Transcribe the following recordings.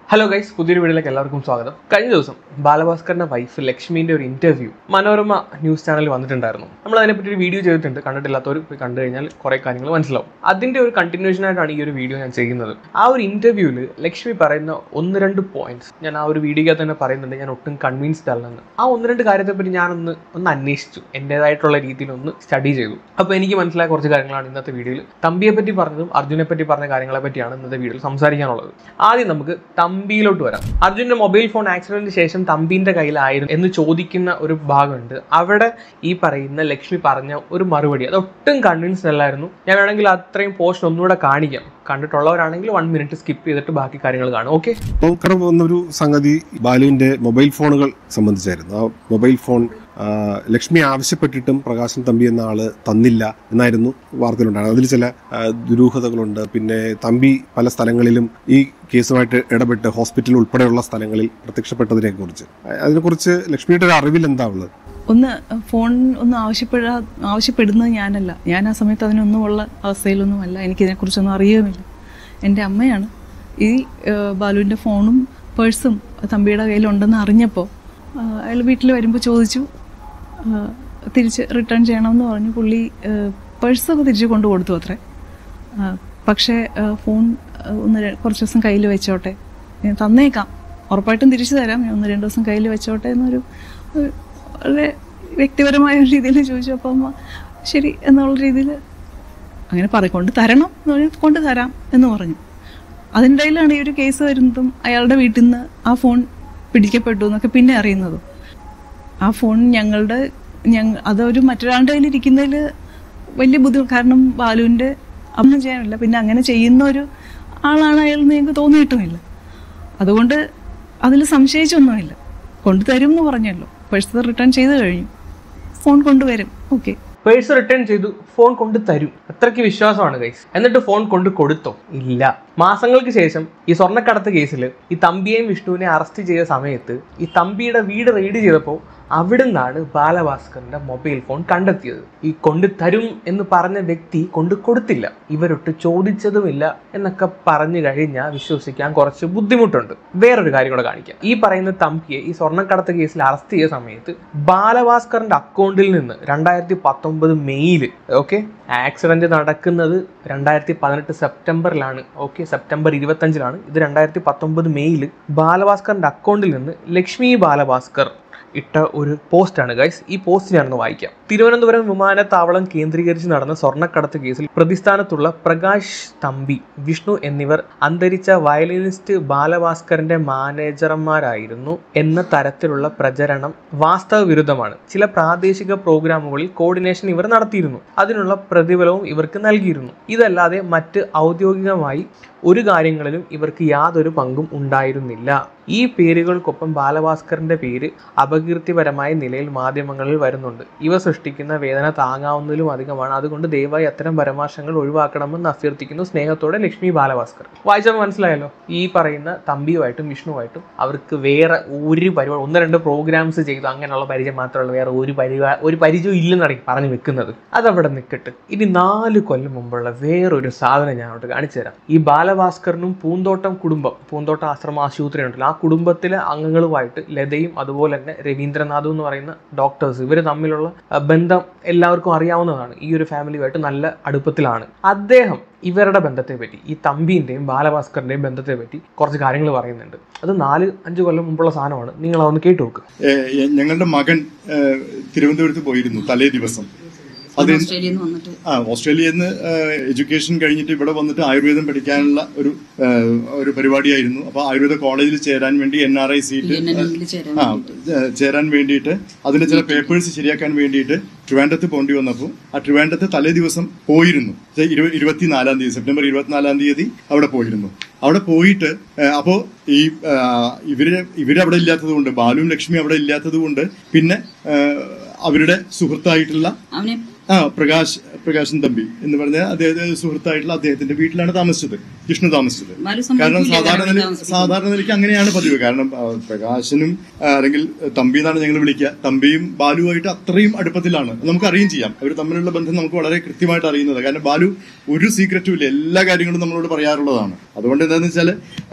Hello guys പുതിയൊരു വീഡിയോയിലേക്ക് എല്ലാവർക്കും സ്വാഗതം കഴിഞ്ഞ ദിവസം ബാലഭാസ്കറിന്റെ വൈഫ് ലക്ഷ്മിന്റെ ഒരു ഇന്റർവ്യൂ മനോരമ ന്യൂസ് ചാനലിൽ വന്നിട്ടുണ്ടായിരുന്നു നമ്മൾ അതിനെപ്പറ്റി ഒരു വീഡിയോ ചെയ്തിട്ടുണ്ട് കണ്ടിട്ടില്ലാത്തവർ പോയി കണ്ടു കഴിഞ്ഞാൽ കുറെ കാര്യങ്ങൾ മനസ്സിലാവും അതിന്റെ ഒരു കണ്ടിന്യൂഷൻ ആയിട്ടാണ് ഈ ഒരു വീഡിയോ ഞാൻ ചെയ്യുന്നത് ആ ഒരു ഇന്റർവ്യൂവിൽ ലക്ഷ്മി പറയുന്ന ഒന്ന് രണ്ട് പോയിന്റ്സ് ഞാൻ ആ ഒരു വീഡിയോയ്ക്കകത്ത് തന്നെ പറയുന്നുണ്ട് ഞാൻ ഒട്ടും കൺവിൻസ്ഡ് അല്ലെന്ന് ആ ഒന്ന് രണ്ട് കാര്യത്തെപ്പറ്റി ഞാനൊന്ന് ഒന്ന് അന്വേഷിച്ചു എൻ്റെതായിട്ടുള്ള രീതിയിൽ ഒന്ന് സ്റ്റഡി ചെയ്തു അപ്പോൾ എനിക്ക് മനസ്സിലായ കുറച്ച് കാര്യങ്ങളാണ് ഇന്നത്തെ വീഡിയോയിൽ തമ്പിയെ പറ്റി പറഞ്ഞതും അർജുനെ പറ്റി പറഞ്ഞ കാര്യങ്ങളെ പറ്റിയാണ് ഇന്നത്തെ വീഡിയോയിൽ സംസാരിക്കാനുള്ളത് ആദ്യം നമുക്ക് തമ്പിയിലോട്ട് വരാം അർജുന്റെ മൊബൈൽ ഫോൺ ആക്സിഡന്റിന് ശേഷം തമ്പിന്റെ കയ്യിലായിരുന്നു എന്ന് ചോദിക്കുന്ന ഒരു ഭാഗമുണ്ട് അവിടെ ഈ പറയുന്ന ലക്ഷ്മി പറഞ്ഞ ഒരു മറുപടി അത് ഒട്ടും കൺവിൻസ്ഡ് അല്ലായിരുന്നു ഞാൻ വേണമെങ്കിൽ അത്രയും പോർഷൻ ഒന്നുകൂടെ കാണിക്കാം കണ്ടിട്ടുള്ളവരാണെങ്കിൽ വൺ മിനിറ്റ് സ്കിപ്പ് ചെയ്തിട്ട് ബാക്കി കാര്യങ്ങൾ കാണും ഓക്കെ നോക്കണം വന്നൊരു സംഗതി ബാലുവിന്റെ മൊബൈൽ ഫോണുകൾ സംബന്ധിച്ചായിരുന്നു ആ മൊബൈൽ ഫോൺ ആ, ലക്ഷ്മി ആവശ്യപ്പെട്ടിട്ടും പ്രകാശൻ തമ്പി എന്ന ആള് തന്നില്ല എന്നായിരുന്നു വാർത്തയിലുണ്ടായത് അതിൽ ചില ആ, ദുരൂഹതകളുണ്ട് പിന്നെ തമ്പി പല സ്ഥലങ്ങളിലും ഈ കേസുമായിട്ട് ഇടപെട്ട് ഹോസ്പിറ്റൽ ഉൾപ്പെടെയുള്ള സ്ഥലങ്ങളിൽ പ്രത്യക്ഷപ്പെട്ടതിനെ കുറിച്ച് അതിനെക്കുറിച്ച് ലക്ഷ്മിയുടെ ഒരു അറിവിൽ എന്താ ഉള്ളത് ഒന്ന് ഫോൺ ഒന്ന് ആവശ്യപ്പെടാ ആവശ്യപ്പെടുന്നത് ഞാനല്ല ഞാൻ ആ സമയത്ത് അതിനൊന്നുമുള്ള അവസ്ഥയിലൊന്നുമല്ല എനിക്കിതിനെക്കുറിച്ചൊന്നും അറിയുമില്ല എൻ്റെ അമ്മയാണ് ഈ ഏഹ്, ബാലുവിൻ്റെ ഫോണും പേഴ്സും തമ്പിയുടെ കയ്യിലുണ്ടെന്ന് അറിഞ്ഞപ്പോൾ അയാൾ വീട്ടിൽ വരുമ്പോൾ ചോദിച്ചു ആഹ്, തിരിച്ച് റിട്ടേൺ ചെയ്യണമെന്ന് പറഞ്ഞു പുള്ളി ഏഹ്, പേഴ്സൊക്കെ തിരിച്ച് കൊണ്ടു കൊടുത്തു അത്രേ ആഹ്, പക്ഷേ ആഹ്, ഫോൺ ആഹ്, ഒന്ന് ര- കുറച്ച് ദിവസം കയ്യിൽ വെച്ചോട്ടെ ഞാൻ തന്നേക്കാം ഉറപ്പായിട്ടും തിരിച്ചു തരാം ഞാൻ ഒന്ന് രണ്ട് ദിവസം കയ്യിൽ വെച്ചോട്ടെ എന്നൊരു ഒരു വളരെ വ്യക്തിപരമായ ഒരു രീതിയിൽ ചോദിച്ചു അപ്പം അമ്മ ശരി എന്നുള്ള രീതിയിൽ അങ്ങനെ പറ കൊണ്ട് തരണം എന്ന് പറഞ്ഞു കൊണ്ട് തരാം എന്ന് പറഞ്ഞു അതിൻ്റെ ഇടയിലാണ് ഈ ഒരു കേസ് വരുന്നതും അയാളുടെ വീട്ടിൽ നിന്ന് ആ ഫോൺ പിടിക്കപ്പെട്ടു എന്നൊക്കെ പിന്നെ അറിയുന്നതും ആ ഫോൺ ഞങ്ങളുടെ ഞങ്ങ അതൊരു മറ്റൊരാളുടെ കയ്യിൽ ഇരിക്കുന്നതിൽ വലിയ ബുദ്ധിമുട്ട് കാരണം ബാലുവിൻ്റെ ഒന്നും ചെയ്യാനില്ല പിന്നെ അങ്ങനെ ചെയ്യുന്ന ഒരു ആളാണ് അയാൾ എന്ന് ഞങ്ങൾക്ക് തോന്നിയിട്ടുമില്ല അതുകൊണ്ട് അതിൽ സംശയിച്ചൊന്നുമില്ല കൊണ്ടുതരും എന്ന് പറഞ്ഞല്ലോ പേഴ്സ് റിട്ടേൺ ചെയ്ത് കഴിഞ്ഞു ഫോൺ കൊണ്ടുവരും ഓക്കെ പേഴ്സ് റിട്ടേൺ ചെയ്തു ഫോൺ കൊണ്ട് തരും അത്രയ്ക്ക് വിശ്വാസമാണ് ഗൈസ് എന്നിട്ട് ഫോൺ കൊണ്ട് കൊടുത്തോ ഇല്ല മാസങ്ങൾക്ക് ശേഷം ഈ സ്വർണ്ണക്കടത്ത് കേസിൽ ഈ തമ്പിയെയും വിഷ്ണുവിനെ അറസ്റ്റ് ചെയ്ത സമയത്ത് ഈ തമ്പിയുടെ വീട് റെയ്ഡ് ചെയ്തപ്പോൾ അവിടുന്നാണ് ബാലഭാസ്കറിന്റെ മൊബൈൽ ഫോൺ കണ്ടെത്തിയത് ഈ കൊണ്ട് തരും എന്ന് പറഞ്ഞ വ്യക്തി കൊണ്ട് കൊടുത്തില്ല ഇവരൊട്ട് ചോദിച്ചതുമില്ല എന്നൊക്കെ പറഞ്ഞു കഴിഞ്ഞാൽ വിശ്വസിക്കാൻ കുറച്ച് ബുദ്ധിമുട്ടുണ്ട് വേറൊരു കാര്യം കൂടെ കാണിക്കാം ഈ പറയുന്ന തമ്പിയെ ഈ സ്വർണ്ണക്കടത്ത് കേസിൽ അറസ്റ്റ് ചെയ്ത സമയത്ത് ബാലഭാസ്കറിന്റെ അക്കൗണ്ടിൽ നിന്ന് രണ്ടായിരത്തി പത്തൊമ്പത് മെയ്യില് ഓക്കെ ആക്സിഡന്റ് നടക്കുന്നത് രണ്ടായിരത്തി പതിനെട്ട് സെപ്റ്റംബറിലാണ് ഓക്കെ സെപ്റ്റംബർ ഇരുപത്തഞ്ചിലാണ് ഇത് രണ്ടായിരത്തി പത്തൊമ്പത് മെയ്യില് ബാലഭാസ്കറിന്റെ അക്കൗണ്ടിൽ നിന്ന് ലക്ഷ്മി ബാലഭാസ്കർ ഇട്ട ഒരു പോസ്റ്റാണ് ഗൈസ് ഈ പോസ്റ്റ് ഞാനൊന്ന് വായിക്കാം തിരുവനന്തപുരം വിമാനത്താവളം കേന്ദ്രീകരിച്ച് നടന്ന സ്വർണ്ണക്കടത്ത് കേസിൽ പ്രതിസ്ഥാനത്തുള്ള പ്രകാശ് തമ്പി വിഷ്ണു എന്നിവർ അന്തരിച്ച വയലിനിസ്റ്റ് ബാലഭാസ്കറിന്റെ മാനേജർമാരായിരുന്നു എന്ന തരത്തിലുള്ള പ്രചരണം വാസ്തവ വിരുദ്ധമാണ് ചില പ്രാദേശിക പ്രോഗ്രാമുകളിൽ കോർഡിനേഷൻ ഇവർ നടത്തിയിരുന്നു അതിനുള്ള പ്രതിഫലവും ഇവർക്ക് നൽകിയിരുന്നു ഇതല്ലാതെ മറ്റ് ഔദ്യോഗികമായി ഒരു കാര്യങ്ങളിലും ഇവർക്ക് യാതൊരു പങ്കും ഉണ്ടായിരുന്നില്ല ഈ പേരുകൾക്കൊപ്പം ബാലഭാസ്കറിന്റെ പേര് അപകീർത്തിപരമായ നിലയിൽ മാധ്യമങ്ങളിൽ വരുന്നുണ്ട് ഇവ സൃഷ്ടിക്കുന്ന വേദന താങ്ങാവുന്നതിലും അധികമാണ് അതുകൊണ്ട് ദയവായി അത്തരം പരാമർശങ്ങൾ ഒഴിവാക്കണമെന്ന് അഭ്യർത്ഥിക്കുന്നു സ്നേഹത്തോടെ ലക്ഷ്മി ബാലഭാസ്കർ വായിച്ചപ്പോൾ മനസ്സിലായല്ലോ ഈ പറയുന്ന തമ്പിയുമായിട്ടും വിഷ്ണുവായിട്ടും അവർക്ക് വേറെ ഒരു പരിപാടി ഒന്ന് രണ്ട് പ്രോഗ്രാംസ് ചെയ്തു അങ്ങനെയുള്ള പരിചയം മാത്രമുള്ള വേറെ ഒരു പരിപാ ഒരു പരിചയം ഇല്ലെന്നാണ് പറഞ്ഞു വെക്കുന്നത് അതവിടെ നിൽക്കട്ടെ ഇനി നാല് കൊല്ലം മുമ്പുള്ള വേറൊരു സാധനം ഞാൻ അങ്ങോട്ട് കാണിച്ചു തരാം ഈ ബാലഭാസ്കറിനും പൂന്തോട്ടം കുടുംബം പൂന്തോട്ടം ആശ്രമ ആശുപത്രി ഉണ്ടല്ലോ ആ കുടുംബത്തിലെ അംഗങ്ങളുമായിട്ട് ലതയും അതുപോലെ തന്നെ രവീന്ദ്രനാഥും എന്ന് പറയുന്ന ഡോക്ടേഴ്സ് ഇവർ തമ്മിലുള്ള അഹ്, ബന്ധം എല്ലാവർക്കും അറിയാവുന്നതാണ് ഈ ഒരു ഫാമിലിയുമായിട്ട് നല്ല അടുപ്പത്തിലാണ് അദ്ദേഹം ഇവരുടെ ബന്ധത്തെ പറ്റി ഈ തമ്പിന്റെയും ബാലഭാസ്കറിന്റെയും ബന്ധത്തെ പറ്റി കുറച്ച് കാര്യങ്ങൾ പറയുന്നുണ്ട് അത് നാല് അഞ്ച് കൊല്ലം മുമ്പുള്ള സാധനമാണ് നിങ്ങൾ അതൊന്ന് കേട്ടു നോക്ക് ഏഹ് ഞങ്ങളുടെ മകൻ ഏഹ് തിരുവനന്തപുരത്ത് പോയിരുന്നു തലേ ദിവസം അത് ഓസ്ട്രേലിയയിൽ നിന്ന് വന്നിട്ട് ആ ഓസ്ട്രേലിയയിൽ നിന്ന് എഡ്യൂക്കേഷൻ കഴിഞ്ഞിട്ട് ഇവിടെ വന്നിട്ട് ആയുർവേദം പഠിക്കാനുള്ള ഒരു ഏഹ്, ഒരു പരിപാടിയായിരുന്നു അപ്പൊ ആയുർവേദ കോളേജിൽ ചേരാൻ വേണ്ടി എൻ ആർ ഐ സീറ്റ് ലിനനിൽ ചേരാൻ ആ ഏഹ്, ചേരാൻ വേണ്ടിയിട്ട് അതിന്റെ ചില പേപ്പേഴ്സ് ശരിയാക്കാൻ വേണ്ടിയിട്ട് ട്രിവാൻഡത്ത് പോണ്ടി വന്നപ്പോൾ ആ ട്രിവാൻഡത്ത് തലേ ദിവസം പോയിരുന്നു ഇത് ഇരു- ഇരുപത്തിനാലാം തീയതി സെപ്റ്റംബർ ഇരുപത്തിനാലാം തീയതി അവിടെ പോയിരുന്നു അവിടെ പോയിട്ട് ഏഹ്, അപ്പോ ഈ ആഹ്, ഇവര് ഇവര് അവിടെ ഇല്ലാത്തത് കൊണ്ട് ബാലുവും ലക്ഷ്മി അവിടെ ഇല്ലാത്തത് കൊണ്ട് പിന്നെ ഏഹ്, അവരുടെ സുഹൃത്തായിട്ടുള്ള അവനെ ആ പ്രകാശ് പ്രകാശൻ തമ്പി എന്ന് പറഞ്ഞ അദ്ദേഹത്തിന്റെ സുഹൃത്തായിട്ടുള്ള അദ്ദേഹത്തിന്റെ വീട്ടിലാണ് താമസിച്ചത് ജിഷ്ണു താമസിച്ചത് ബാലു കാരണം സമ്മതിക്കില്ല സാധാരണ വേറെ നില- താമസിക്കാൻ. സാധാരണ നിലയ്ക്ക് അങ്ങനെയാണ് പതിവ് കാരണം ആ, പ്രകാശനും ആ, അല്ലെങ്കിൽ തമ്പി എന്നാണ് ഞങ്ങൾ വിളിക്കുക തമ്പിയും ബാലുവായിട്ട് അത്രയും അടുപ്പത്തിലാണ് നമുക്ക് അറിയും ചെയ്യാം അവർ തമ്മിലുള്ള ബന്ധം നമുക്ക് വളരെ കൃത്യമായിട്ട് അറിയുന്നത് കാരണം ബാലു ഒരു സീക്രറ്റും ഇല്ല എല്ലാ കാര്യങ്ങളും നമ്മളോട് പറയാറുള്ളതാണ് അതുകൊണ്ട് എന്താണെന്ന് വെച്ചാൽ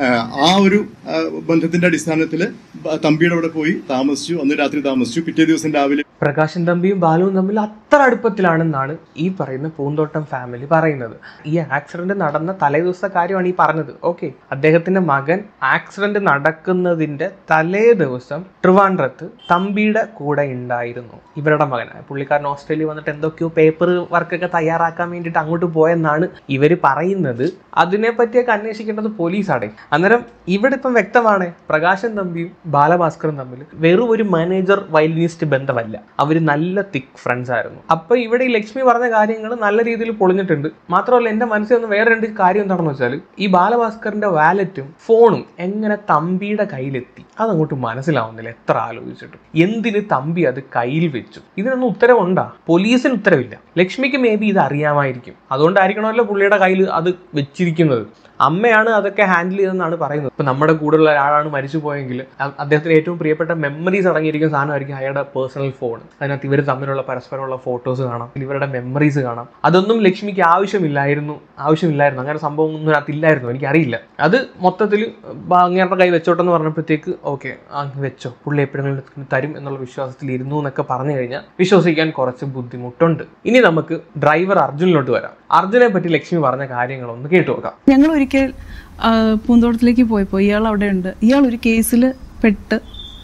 ആ ഒരു ആ, ബന്ധത്തിന്റെ അടിസ്ഥാനത്തിൽ തമ്പിയുടെ അവിടെ പോയി താമസിച്ചു അന്ന് രാത്രി താമസിച്ചു പിറ്റേ ദിവസം രാവിലെ പ്രകാശൻ തമ്പിയും ബാലുവും തമ്മിൽ അത്ര അടുപ്പത്തിലാണെന്നാണ് ഈ പറയുന്ന പൂന്തോട്ടം ഫാമിലി പറയുന്നത് ഈ ആക്സിഡന്റ് നടന്ന തലേദിവസത്തെ കാര്യമാണ് ഈ പറഞ്ഞത് ഓക്കെ അദ്ദേഹത്തിന്റെ മകൻ ആക്സിഡന്റ് നടക്കുന്നതിന്റെ തലേ ദിവസം ട്രിവാൻഡ്രത്ത് തമ്പിയുടെ കൂടെ ഉണ്ടായിരുന്നു ഇവരുടെ മകൻ പുള്ളിക്കാരൻ ഓസ്ട്രേലിയ വന്നിട്ട് എന്തൊക്കെയോ പേപ്പർ വർക്കൊക്കെ തയ്യാറാക്കാൻ വേണ്ടിയിട്ട് അങ്ങോട്ട് പോയെന്നാണ് ഇവർ പറയുന്നത് അതിനെ പറ്റിയൊക്കെ അന്വേഷിക്കേണ്ടത് പോലീസാണ് അന്നേരം ഇവിടെ ഇപ്പം വ്യക്തമാണ് പ്രകാശൻ തമ്പിയും ബാലഭാസ്കറും തമ്മിൽ വെറും ഒരു മാനേജർ വയലിനിസ്റ്റ് ബന്ധമല്ല അവർ നല്ല തിക്ക് ഫ്രണ്ട്സ് ആയിരുന്നു അപ്പൊ ഇവിടെ ഈ ലക്ഷ്മി പറഞ്ഞ കാര്യങ്ങൾ നല്ല രീതിയിൽ പൊളിഞ്ഞിട്ടുണ്ട് മാത്രമല്ല എന്റെ മനസ്സിൽ ഒന്ന് വേറെ രണ്ട് കാര്യം എന്താണെന്ന് വെച്ചാൽ ഈ ബാലഭാസ്കറിന്റെ വാലറ്റും ഫോണും എങ്ങനെ തമ്പിയുടെ കയ്യിലെത്തി അതങ്ങോട്ട് മനസ്സിലാവുന്നില്ല എത്ര ആലോചിച്ചിട്ടും എന്തിന് തമ്പി അത് കയ്യിൽ വെച്ചു ഇതിനൊന്നും ഉത്തരവുണ്ടാ പോലീസിന് ഉത്തരവില്ല ലക്ഷ്മിക്ക് മേ ബി ഇത് അറിയാമായിരിക്കും അതുകൊണ്ടായിരിക്കണമല്ലോ പുള്ളിയുടെ കയ്യിൽ അത് വെച്ചിരിക്കുന്നത് അമ്മയാണ് അതൊക്കെ ഹാൻഡിൽ ചെയ്തതെന്നാണ് പറയുന്നത് ഇപ്പൊ നമ്മുടെ കൂടെയുള്ള ഒരാളാണ് മരിച്ചു പോയെങ്കിൽ അ- അദ്ദേഹത്തിന് ഏറ്റവും പ്രിയപ്പെട്ട മെമ്മറീസ് അടങ്ങിയിരിക്കുന്ന സാധനമായിരിക്കും അയാളുടെ പേഴ്സണൽ ഫോൺ അതിനകത്ത് ഇവർ തമ്മിലുള്ള പരസ്പരമുള്ള ഫോട്ടോസ് കാണാം ഇവരുടെ മെമ്മറീസ് കാണാം അതൊന്നും ലക്ഷ്മിക്ക് ആവശ്യമില്ലായിരുന്നു ആവശ്യമില്ലായിരുന്നു അങ്ങനെ സംഭവം ഒന്നും അതിനകത്ത് ഇല്ലായിരുന്നു എനിക്കറിയില്ല അത് മൊത്തത്തിൽ അങ്ങേരുടെ കൈ വെച്ചോട്ടെന്ന് പറഞ്ഞപ്പോഴത്തേക്ക് ഓക്കെ വെച്ചോ പുള്ളി എപ്പോഴെങ്കിലും തരും എന്നുള്ള വിശ്വാസത്തിൽ ഇരുന്നു എന്നൊക്കെ പറഞ്ഞു കഴിഞ്ഞാൽ വിശ്വസിക്കാൻ കുറച്ച് ബുദ്ധിമുട്ടുണ്ട് ഇനി നമുക്ക് ഡ്രൈവർ അർജുനിലോട്ട് വരാം അർജുനെ പറ്റി ലക്ഷ്മി പറഞ്ഞ കാര്യങ്ങളൊന്ന് കേട്ടു നോക്കാം ഞങ്ങൾ ഒരിക്കൽ ആ, പൂന്തോട്ടത്തിലേക്ക് പോയപ്പോൾ ഇയാൾ അവിടെ ഉണ്ട് ഇയാൾ ഒരു കേസിൽ പെട്ട്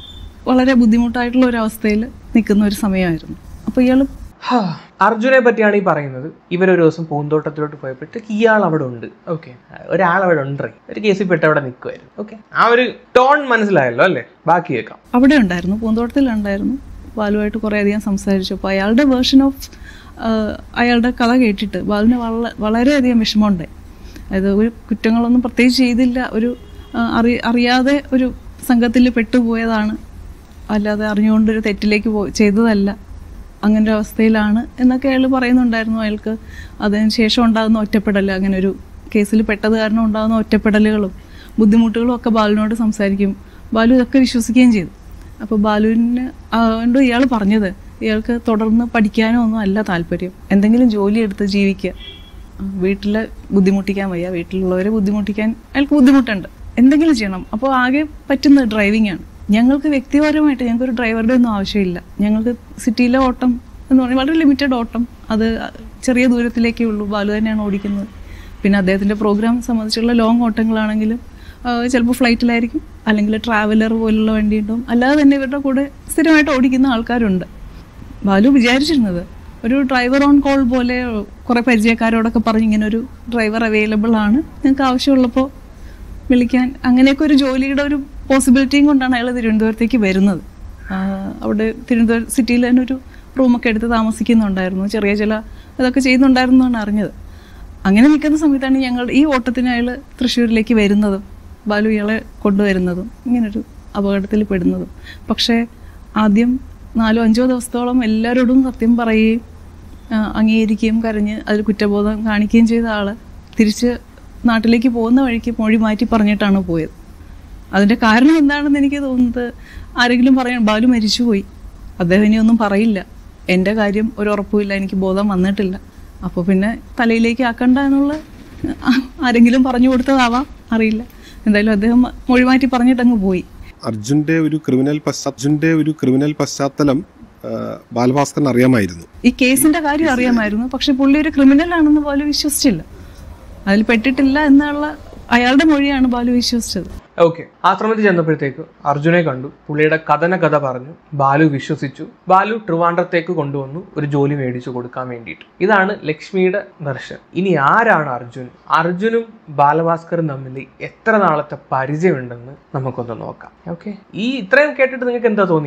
വളരെ ബുദ്ധിമുട്ടായിട്ടുള്ള ഒരു അവസ്ഥയിൽ നിൽക്കുന്ന ഒരു സമയമായിരുന്നു അപ്പോൾ ഇയാൾ ഹാ, അർജുനെ പറ്റിയാണ് ഈ പറയുന്നത് ഇവരൊരു ദിവസം പൂന്തോട്ടത്തിലോട്ട് പോയപ്പോഴത്തേക്ക് ഇയാൾ അവിടെ ഉണ്ട് ഓക്കെ ഒരാൾ അവിടെ ഉണ്ട് ഒരു കേസിൽ പെട്ട് അവിടെ നിൽക്കുമായിരുന്നു ഓക്കെ ആ ഒരു ടോൺ മനസ്സിലായല്ലോ അല്ലേ ബാക്കി കേൾക്കാം അവിടെ ഉണ്ടായിരുന്നു പൂന്തോട്ടത്തിലുണ്ടായിരുന്നു ബാലുവായിട്ട് കുറേ അധികം സംസാരിച്ചു അപ്പോൾ അയാളുടെ വേർഷൻ ഓഫ് അയാളുടെ കഥ കേട്ടിട്ട് ബാലുവിന് വള വളരെയധികം വിഷമമുണ്ടായി അതായത് ഒരു കുറ്റങ്ങളൊന്നും പ്രത്യേകിച്ച് ചെയ്തില്ല ഒരു ആ, അറി അറിയാതെ ഒരു സംഘത്തിൽ പെട്ടുപോയതാണ് അല്ലാതെ അറിഞ്ഞുകൊണ്ടൊരു തെറ്റിലേക്ക് പോ ചെയ്തതല്ല അങ്ങനെ ഒരു അവസ്ഥയിലാണ് എന്നൊക്കെ അയാൾ പറയുന്നുണ്ടായിരുന്നു അയാൾക്ക് അതിന് ശേഷം ഉണ്ടാകുന്ന ഒറ്റപ്പെടൽ അങ്ങനെ ഒരു കേസിൽ പെട്ടത് കാരണം ഉണ്ടാകുന്ന ഒറ്റപ്പെടലുകളും ബുദ്ധിമുട്ടുകളും ഒക്കെ ബാലുവിനോട് സംസാരിക്കും ബാലു ഇതൊക്കെ വിശ്വസിക്കുകയും ചെയ്തു അപ്പോൾ ബാലുവിന് അതുകൊണ്ട് ഇയാൾ പറഞ്ഞത് ഇയാൾക്ക് തുടർന്ന് പഠിക്കാനോ ഒന്നും അല്ല താല്പര്യം എന്തെങ്കിലും ജോലി എടുത്ത് ജീവിക്കുക വീട്ടിൽ ബുദ്ധിമുട്ടിക്കാൻ വയ്യ വീട്ടിലുള്ളവരെ ബുദ്ധിമുട്ടിക്കാൻ അയാൾക്ക് ബുദ്ധിമുട്ടുണ്ട് എന്തെങ്കിലും ചെയ്യണം അപ്പോൾ ആകെ പറ്റുന്നത് ഡ്രൈവിംഗ് ആണ് ഞങ്ങൾക്ക് വ്യക്തിപരമായിട്ട് ഞങ്ങൾക്ക് ഒരു ഡ്രൈവറുടെ ഒന്നും ആവശ്യമില്ല ഞങ്ങൾക്ക് സിറ്റിയിലെ ഓട്ടം എന്ന് പറഞ്ഞാൽ വളരെ ലിമിറ്റഡ് ഓട്ടം അത് ചെറിയ ദൂരത്തിലേക്കേ ഉള്ളൂ ബാലു തന്നെയാണ് ഓടിക്കുന്നത് പിന്നെ അദ്ദേഹത്തിൻ്റെ പ്രോഗ്രാം സംബന്ധിച്ചുള്ള ലോങ് ഓട്ടങ്ങളാണെങ്കിലും ചിലപ്പോൾ ഫ്ലൈറ്റിലായിരിക്കും അല്ലെങ്കിൽ ട്രാവലർ പോലുള്ള വണ്ടി ഉണ്ടാവും അല്ലാതെ തന്നെ ഇവരുടെ കൂടെ സ്ഥിരമായിട്ട് ഓടിക്കുന്ന ആൾക്കാരുണ്ട് ബാലു വിചാരിച്ചിരുന്നത് ഒരു ഡ്രൈവർ ഓൺ കോൾ പോലെ കുറേ പരിചയക്കാരോടൊക്കെ പറഞ്ഞ് ഇങ്ങനെ ഒരു ഡ്രൈവർ അവൈലബിൾ ആണ് നിങ്ങൾക്ക് ആവശ്യമുള്ളപ്പോൾ വിളിക്കാൻ അങ്ങനെയൊക്കെ ഒരു ജോലിയുടെ ഒരു പോസിബിലിറ്റിയും കൊണ്ടാണ് അയാൾ തിരുവനന്തപുരത്തേക്ക് വരുന്നത് ആ, അവിടെ തിരുവനന്തപുരം സിറ്റിയിൽ തന്നെ ഒരു റൂമൊക്കെ എടുത്ത് താമസിക്കുന്നുണ്ടായിരുന്നു ചെറിയ ചില ഇതൊക്കെ ചെയ്യുന്നുണ്ടായിരുന്നു എന്നാണ് അറിഞ്ഞത് അങ്ങനെ നിൽക്കുന്ന സമയത്താണ് ഞങ്ങൾ ഈ ഓട്ടത്തിന് അയാൾ തൃശ്ശൂരിലേക്ക് വരുന്നതും ബാലു ഇയാളെ കൊണ്ടുവരുന്നതും ഇങ്ങനൊരു അപകടത്തിൽ പെടുന്നതും പക്ഷേ ആദ്യം നാലോ അഞ്ചോ ദിവസത്തോളം എല്ലാവരോടും സത്യം പറയുകയും ആ, അംഗീകരിക്കുകയും കരഞ്ഞ് അതിൽ കുറ്റബോധം കാണിക്കുകയും ചെയ്ത ആള് തിരിച്ച് നാട്ടിലേക്ക് പോകുന്ന വഴിക്ക് മൊഴി മാറ്റി പറഞ്ഞിട്ടാണ് പോയത് അതിൻ്റെ കാരണം എന്താണെന്ന് എനിക്ക് തോന്നുന്നത് ആരെങ്കിലും പറയാൻ ബാലു മരിച്ചുപോയി അദ്ദേഹം ഇനി ഒന്നും പറയില്ല എൻ്റെ കാര്യം ഒരു ഉറപ്പുമില്ല എനിക്ക് ബോധം വന്നിട്ടില്ല അപ്പോൾ പിന്നെ തലയിലേക്ക് ആക്കണ്ട എന്നുള്ള ആ, ആരെങ്കിലും പറഞ്ഞു കൊടുത്തതാവാം അറിയില്ല എന്തായാലും അദ്ദേഹം മൊഴി മാറ്റി പറഞ്ഞിട്ടങ്ങ് പോയി അർജുന്റെ ഒരു ക്രിമിനൽ പശ്ചാ അർജുന്റെ ഒരു ക്രിമിനൽ പശ്ചാത്തലം ആ, ബാലഭാസ്കറിന് അറിയാമായിരുന്നു ഈ കേസിന്റെ കാര്യം അറിയാമായിരുന്നു പക്ഷെ പുള്ളി ഒരു ക്രിമിനൽ ആണെന്ന് ബാലു വിശ്വസിച്ചില്ല അതിൽ പെട്ടിട്ടില്ല എന്നുള്ള അയാളുടെ മൊഴിയാണ് ബാലു വിശ്വസിച്ചത് ഓക്കെ ആശ്രമത്തിൽ ചെന്നപ്പോഴത്തേക്ക് അർജുനെ കണ്ടു പുള്ളിയുടെ കഥന കഥ പറഞ്ഞു ബാലു വിശ്വസിച്ചു ബാലു ട്രിവാൻഡ്രത്തേക്ക് കൊണ്ടുവന്നു ഒരു ജോലി മേടിച്ചു കൊടുക്കാൻ വേണ്ടിയിട്ട് ഇതാണ് ലക്ഷ്മിയുടെ ദർശൻ ഇനി ആരാണ് അർജുൻ അർജുനും ബാലഭാസ്കറും തമ്മിൽ എത്ര നാളത്തെ പരിചയമുണ്ടെന്ന് നമുക്കൊന്ന് നോക്കാം ഓക്കെ ഈ ഇത്രയും കേട്ടിട്ട് നിങ്ങൾക്ക് എന്താ തോന്നിയത്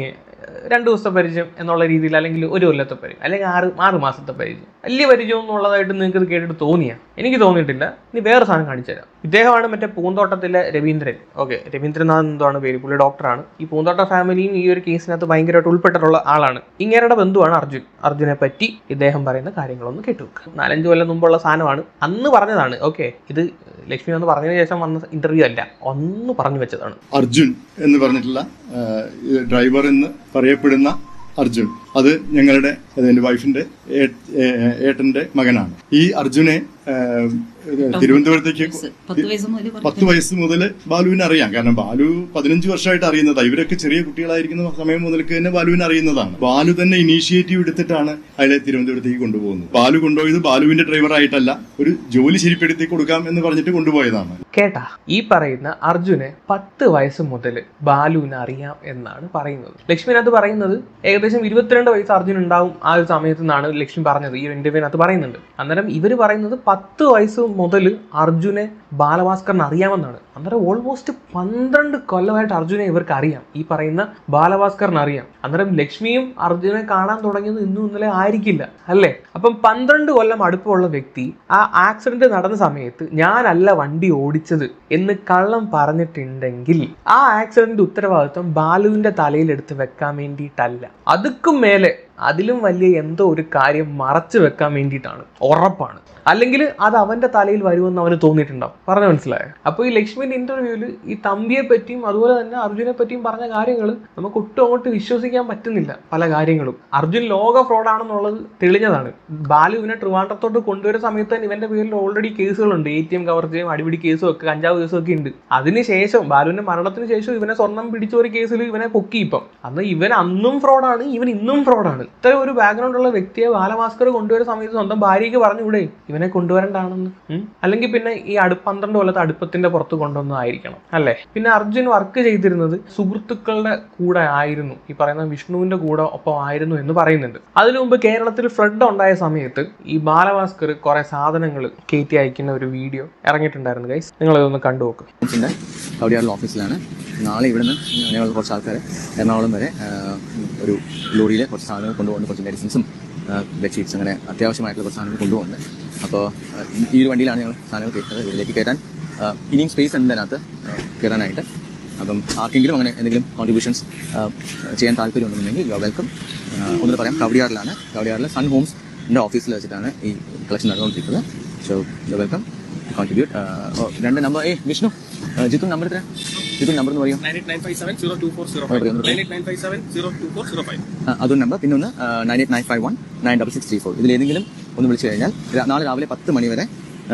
രണ്ട് ദിവസത്തെ പരിചയം എന്നുള്ള രീതിയിൽ അല്ലെങ്കിൽ ഒരു കൊല്ലത്തെ പരിചയം അല്ലെങ്കിൽ ആറ് ആറ് മാസത്തെ പരിചയം വലിയ പരിചയം എന്നുള്ളതായിട്ട് നിങ്ങൾക്ക് ഇത് കേട്ടിട്ട് തോന്നിയാ എനിക്ക് തോന്നിയിട്ടില്ല ഇനി വേറെ സാധനം കാണിച്ചു തരാം ഇദ്ദേഹമാണ് മറ്റേ പൂന്തോട്ടത്തിലെ രവീന്ദ്രൻ ഓക്കെ രവീന്ദ്രനാഥ് എന്താണ് പേര് പുള്ളി ഡോക്ടറാണ് ഈ പൂന്തോട്ട ഫാമിലിയും ഈ ഒരു കേസിനകത്ത് ഭയങ്കരമായിട്ട് ഉൾപ്പെട്ടിട്ടുള്ള ആളാണ് ഇങ്ങേരുടെ ബന്ധുവാണ് അർജുൻ അർജുനെ പറ്റി ഇദ്ദേഹം പറയുന്ന കാര്യങ്ങളൊന്ന് കേട്ടു വെക്കുക നാലഞ്ച് കൊല്ലം മുമ്പുള്ള സാധനമാണ് അന്ന് പറഞ്ഞതാണ് ഓക്കെ ഇത് ലക്ഷ്മി ഒന്ന് പറഞ്ഞതിന് ശേഷം വന്ന ഇന്റർവ്യൂ അല്ല ഒന്ന് പറഞ്ഞു വെച്ചതാണ് അർജുൻ എന്ന് പറഞ്ഞിട്ടുള്ള ആ, ഈ ഡ്രൈവർ എന്ന് പറയപ്പെടുന്ന അർജുൻ അത് ഞങ്ങളുടെ അത് എന്റെ വൈഫിന്റെ ഏ- ഏ- ഏട്ടന്റെ മകനാണ് ഈ അർജുനെ ആ, തിരുവനന്തപുരത്തേക്ക് പത്ത് വയസ്സ് മുതൽ പറഞ്ഞു. പത്ത് വയസ്സ് മുതൽ ബാലുവിനെ അറിയാം കാരണം ബാലു പതിനഞ്ച് വർഷമായിട്ട് അറിയുന്നതാണ് ഇവരൊക്കെ ചെറിയ കുട്ടികളായിരിക്കുന്ന സമയം മുതൽക്ക് തന്നെ ബാലുവിനെ അറിയുന്നതാണ് ബാലു തന്നെ ഇനീഷ്യേറ്റീവ് എടുത്തിട്ടാണ് അയാളെ തിരുവനന്തപുരത്തേക്ക് കൊണ്ടുപോകുന്നത് ബാലു കൊണ്ടുപോയത് ബാലുവിന്റെ ഡ്രൈവർ ആയിട്ടല്ല ഒരു ജോലി ശരിപ്പെടുത്തി കൊടുക്കാം എന്ന് പറഞ്ഞിട്ട് കൊണ്ടുപോയതാണ് കേട്ടാ ഈ പറയുന്ന അർജുനെ പത്ത് വയസ്സ് മുതൽ ബാലുവിനെ അറിയാം എന്നാണ് പറയുന്നത് ലക്ഷ്മിനകത്ത് പറയുന്നത് ഏകദേശം ഇരുപത്തിരണ്ട് വയസ്സ് അർജുൻ ഉണ്ടാവും ആ ഒരു സമയത്ത് നിന്നാണ് ലക്ഷ്മി പറഞ്ഞത് ഈ ഒരു ഇന്റർവ്യൂവിനകത്ത് പറയുന്നുണ്ട് അന്നേരം ഇവർ പറയുന്നത് പത്ത് വയസ്സ് മുതൽ അർജുനെ ബാലഭാസ്കറിന് അറിയാമെന്നാണ് അന്നേരം ഓൾമോസ്റ്റ് പന്ത്രണ്ട് കൊല്ലമായിട്ട് അർജുനെ ഇവർക്ക് അറിയാം ഈ പറയുന്ന ബാലഭാസ്കറിന് അറിയാം അന്നേരം ലക്ഷ്മിയും അർജുനെ കാണാൻ തുടങ്ങിയത് ഇന്നും ഇന്നലെ ആയിരിക്കില്ല അല്ലേ അപ്പം പന്ത്രണ്ട് കൊല്ലം അടുപ്പമുള്ള വ്യക്തി ആ ആക്സിഡന്റ് നടന്ന സമയത്ത് ഞാനല്ല വണ്ടി ഓടിച്ചത് എന്ന് കള്ളം പറഞ്ഞിട്ടുണ്ടെങ്കിൽ ആ ആക്സിഡന്റ് ഉത്തരവാദിത്വം ബാലുവിന്റെ തലയിൽ എടുത്ത് വെക്കാൻ വേണ്ടിയിട്ടല്ല അതുക്കും മേലെ അതിലും വലിയ എന്തോ ഒരു കാര്യം മറച്ചു വെക്കാൻ വേണ്ടിയിട്ടാണ് ഉറപ്പാണ് അല്ലെങ്കിൽ അത് അവന്റെ തലയിൽ വരുമെന്ന് അവന് തോന്നിയിട്ടുണ്ടാവും പറഞ്ഞു മനസ്സിലായോ അപ്പോൾ ഈ ലക്ഷ്മിന്റെ ഇന്റർവ്യൂവിൽ ഈ തമ്പിയെ പറ്റിയും അതുപോലെ തന്നെ അർജുനെ പറ്റിയും പറഞ്ഞ കാര്യങ്ങൾ നമുക്ക് ഒട്ടും അങ്ങോട്ട് വിശ്വസിക്കാൻ പറ്റുന്നില്ല പല കാര്യങ്ങളും അർജുൻ ലോക ഫ്രോഡാണെന്നുള്ളത് തെളിഞ്ഞതാണ് ബാലു ഇവനെ ട്രിവാൻഡ്രത്തോട്ട് കൊണ്ടുവരുന്ന സമയത്ത് തന്നെ ഇവന്റെ പേരിൽ ഓൾറെഡി കേസുകളുണ്ട് എ ടി എം കവർച്ചയും അടിപിടി കേസും ഒക്കെ കഞ്ചാവ് കേസും ഒക്കെ ഉണ്ട് അതിനുശേഷം ബാലുവിന്റെ മരണത്തിന് ശേഷം ഇവനെ സ്വർണം പിടിച്ച ഒരു കേസിൽ ഇവനെ പൊക്കി ഇപ്പം അന്ന് ഇവൻ അന്നും ഫ്രോഡാണ് ഇവൻ ഇന്നും ഫ്രോഡാണ് ഇത്ര ഒരു ബാക്ക്ഗ്രൗണ്ട് ഉള്ള വ്യക്തിയെ ബാലഭാസ്കർ കൊണ്ടുവരുന്ന സമയത്ത് സ്വന്തം ഭാര്യയ്ക്ക് പറഞ്ഞുകൂടെ ഇവനെ കൊണ്ടുവരണ്ടാണെന്ന് ഉം? അല്ലെങ്കിൽ പിന്നെ ഈ അടു പന്ത്രണ്ട് കൊല്ലത്തെ അടുപ്പത്തിന്റെ പുറത്ത് കൊണ്ടുവന്നതായിരിക്കണം അല്ലേ പിന്നെ അർജുൻ വർക്ക് ചെയ്തിരുന്നത് സുഹൃത്തുക്കളുടെ കൂടെ ആയിരുന്നു ഈ പറയുന്ന വിഷ്ണുവിന്റെ കൂടെ ഒപ്പം ആയിരുന്നു എന്ന് പറയുന്നുണ്ട് അതിനു മുമ്പ് കേരളത്തിൽ ഫ്ലഡ് ഉണ്ടായ സമയത്ത് ഈ ബാലഭാസ്കർ കുറെ സാധനങ്ങൾ കയറ്റി അയക്കുന്ന ഒരു വീഡിയോ ഇറങ്ങിയിട്ടുണ്ടായിരുന്നു ഗൈസ് നിങ്ങൾ ഇതൊന്ന് കണ്ടു നോക്ക് ഓഫീസിൻ്റെ കവടിയാറിലെ ഓഫീസിലാണ് നാളെ ഇവിടുന്ന് ഞങ്ങൾ കുറച്ച് ആൾക്കാർ എറണാകുളം വരെ ആ, ഒരു ലോറിയിൽ കുറച്ച് സാധനങ്ങൾ കൊണ്ടുപോകുന്നു കുറച്ച് മെഡിസിൻസും ബെഡ്ഷീറ്റ്സ് അങ്ങനെ അത്യാവശ്യമായിട്ടുള്ള കുറച്ച് സാധനങ്ങൾ കൊണ്ടുപോകുന്നത് അപ്പോൾ ഈ ഒരു വണ്ടിയിലാണ് ഞങ്ങൾ സാധനങ്ങൾ കയറ്റുന്നത് ഇതിലേക്ക് കയറ്റാൻ ആ, ഇനിയും സ്പേസ് ഉണ്ട് അതിനകത്ത് ആ, കയറാനായിട്ട് അപ്പം ആർക്കെങ്കിലും അങ്ങനെ എന്തെങ്കിലും കോൺട്രിബ്യൂഷൻസ് ചെയ്യാൻ താല്പര്യമുണ്ടെന്നുണ്ടെങ്കിൽ യു ആർ വെൽക്കം ഒന്നുകൂടെ പറയാം കവടിയാറിലാണ് കവടിയാറിലെ സൺ ഹോംസിൻ്റെ ഓഫീസിൽ വെച്ചിട്ടാണ് ഈ കളക്ഷൻ നടന്നുകൊണ്ടിരിക്കുന്നത് സോ യു വെൽക്കം കോൺട്രിബ്യൂട്ട് രണ്ട് നമ്പർ ഏ വിഷ്ണു ആ, ജിത്തു നമ്പർ എത്ര ജിത്തു നമ്പർ എന്ന് പറയും nine eight nine five seven zero two four zero five nine eight nine five seven zero two four zero five അതൊരു നമ്പർ പിന്നെ ഒന്ന് nine eight nine five one nine double six three four ഇതിലേതെങ്കിലും ഒന്ന് വിളിച്ചു കഴിഞ്ഞാൽ രാ- നാളെ രാവിലെ പത്ത് മണി വരെ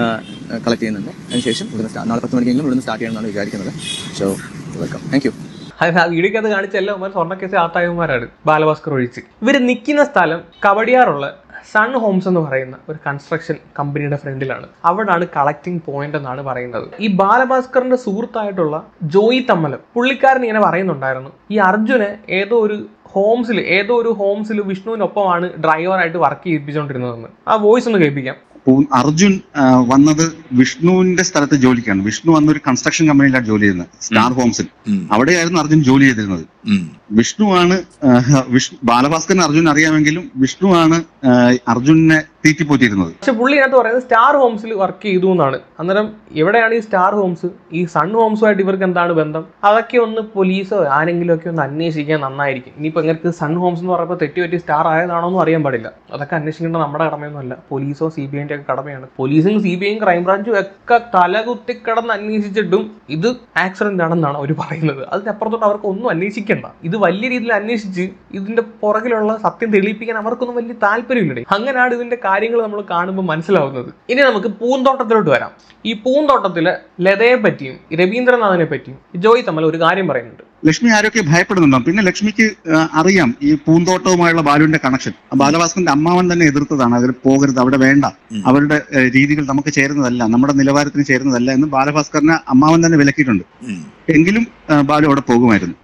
കളക്ട് ചെയ്യുന്നുണ്ട് അതിനുശേഷം ഇവിടുന്ന് സ്റ്റാ- നാളെ പത്ത് മണിക്കെങ്കിലും ഇവിടുന്ന് സ്റ്റാർട്ട് ചെയ്യണമെന്നാണ് വിചാരിക്കുന്നത് സോ വെൽക്കം താങ്ക് യു അത് ആ വീഡിയോക്കകത്ത് കാണിച്ച എല്ലാവന്മാർ സ്വർണ്ണക്കേസ് ആത്തായവന്മാരാണ് ബാലഭാസ്കർ ഒഴിച്ച് ഇവർ നിൽക്കുന്ന സ്ഥലം കവടിയാറുള്ള സൺ ഹോംസ് എന്ന് പറയുന്ന ഒരു കൺസ്ട്രക്ഷൻ കമ്പനിയുടെ ഫ്രണ്ടിലാണ് അവിടാണ് കളക്ടിംഗ് പോയിന്റ് എന്നാണ് പറയുന്നത് ഈ ബാലഭാസ്കറിന്റെ സുഹൃത്തായിട്ടുള്ള ജോയി തമ്മലം പുള്ളിക്കാരൻ ഇങ്ങനെ പറയുന്നുണ്ടായിരുന്നു ഈ അർജുനെ ഏതോ ഒരു ഹോംസിൽ ഏതോ ഒരു ഹോംസിൽ വിഷ്ണുവിനൊപ്പമാണ് ഡ്രൈവറായിട്ട് വർക്ക് ചെയ്യിപ്പിച്ചുകൊണ്ടിരുന്നതെന്ന് ആ വോയിസ് ഒന്ന് കേൾപ്പിക്കാം പൂ- അർജുൻ ആ, വന്നത് വിഷ്ണുവിന്റെ സ്ഥലത്ത് ജോലിക്കാണ് വിഷ്ണു അന്നൊരു കൺസ്ട്രക്ഷൻ കമ്പനിയിലാണ് ജോലി ചെയ്യുന്നത് സ്റ്റാർ ഹോംസിൽ അവിടെയായിരുന്നു അർജുൻ ജോലി ചെയ്തിരുന്നത് വിഷ്ണുവാണ് ആ, വിഷ്ണു ബാലഭാസ്കറിന് അർജുൻ അറിയാമെങ്കിലും വിഷ്ണുവാണ് ആ, അർജുനെ തീറ്റിപ്പോറ്റിയിരുന്നത് പക്ഷെ പുള്ളി ഇതിനകത്ത് പറയുന്നത് സ്റ്റാർ ഹോംസിൽ വർക്ക് ചെയ്തു എന്നാണ് അന്നേരം എവിടെയാണ് ഈ സ്റ്റാർ ഹോംസ് ഈ സൺ ഹോംസുമായിട്ട് ഇവർക്ക് എന്താണ് ബന്ധം അതൊക്കെ ഒന്ന് പോലീസോ ആരെങ്കിലും ഒക്കെ ഒന്ന് അന്വേഷിക്കാൻ നന്നായിരിക്കും ഇനിയിപ്പോൾ ഇങ്ങനെ സൺ ഹോംസ് എന്ന് പറയുമ്പോൾ തെറ്റി പറ്റി സ്റ്റാർ ആയതാണോ എന്ന് അറിയാൻ പാടില്ല അതൊക്കെ അന്വേഷിക്കേണ്ട നമ്മുടെ കടമയൊന്നുമല്ല പോലീസോ സി ബി ഐൻ്റെ ഒക്കെ കടമയാണ് പോലീസും സി ബി ഐയും ക്രൈംബ്രാഞ്ചും ഒക്കെ തലകുത്തി കിടന്ന് അന്വേഷിച്ചിട്ടും ഇത് ആക്സിഡന്റ് ആണെന്നാണ് അവർ പറയുന്നത് അതിനപ്പുറത്തോട്ട് അവർക്ക് ഒന്നും അന്വേഷിക്കണ്ട ഇത് വലിയ രീതിയിൽ അന്വേഷിച്ച് ഇതിന്റെ പുറകിലുള്ള സത്യം തെളിയിപ്പിക്കാൻ അവർക്കൊന്നും വലിയ താല്പര്യമില്ലേ അങ്ങനെയാണ് ഇതിന്റെ കാര്യങ്ങൾ നമ്മൾ കാണുമ്പോൾ മനസ്സിലാവുന്നത് ഇനി നമുക്ക് പൂന്തോട്ടത്തിലോട്ട് വരാം ഈ പൂന്തോട്ടത്തിലെ ലതയെ പറ്റിയും രവീന്ദ്രനാഥിനെ പറ്റിയും ജോയി തമ്മിൽ ഒരു കാര്യം പറയുന്നുണ്ട് ലക്ഷ്മി ആരൊക്കെ ഭയപ്പെടുന്നുണ്ടാവും പിന്നെ ലക്ഷ്മിക്ക് ആ, അറിയാം ഈ പൂന്തോട്ടവുമായുള്ള ബാലുവിന്റെ കണക്ഷൻ ബാലഭാസ്കറിന്റെ അമ്മാവൻ തന്നെ എതിർത്തതാണ് അതിൽ പോകരുത് അവിടെ വേണ്ട അവരുടെ ഏ, രീതികൾ നമുക്ക് ചേരുന്നതല്ല നമ്മുടെ നിലവാരത്തിന് ചേരുന്നതല്ല എന്ന് ബാലഭാസ്കറിനെ അമ്മാവൻ തന്നെ വിലക്കിയിട്ടുണ്ട് എങ്കിലും ആ, ബാലു അവിടെ പോകുമായിരുന്നു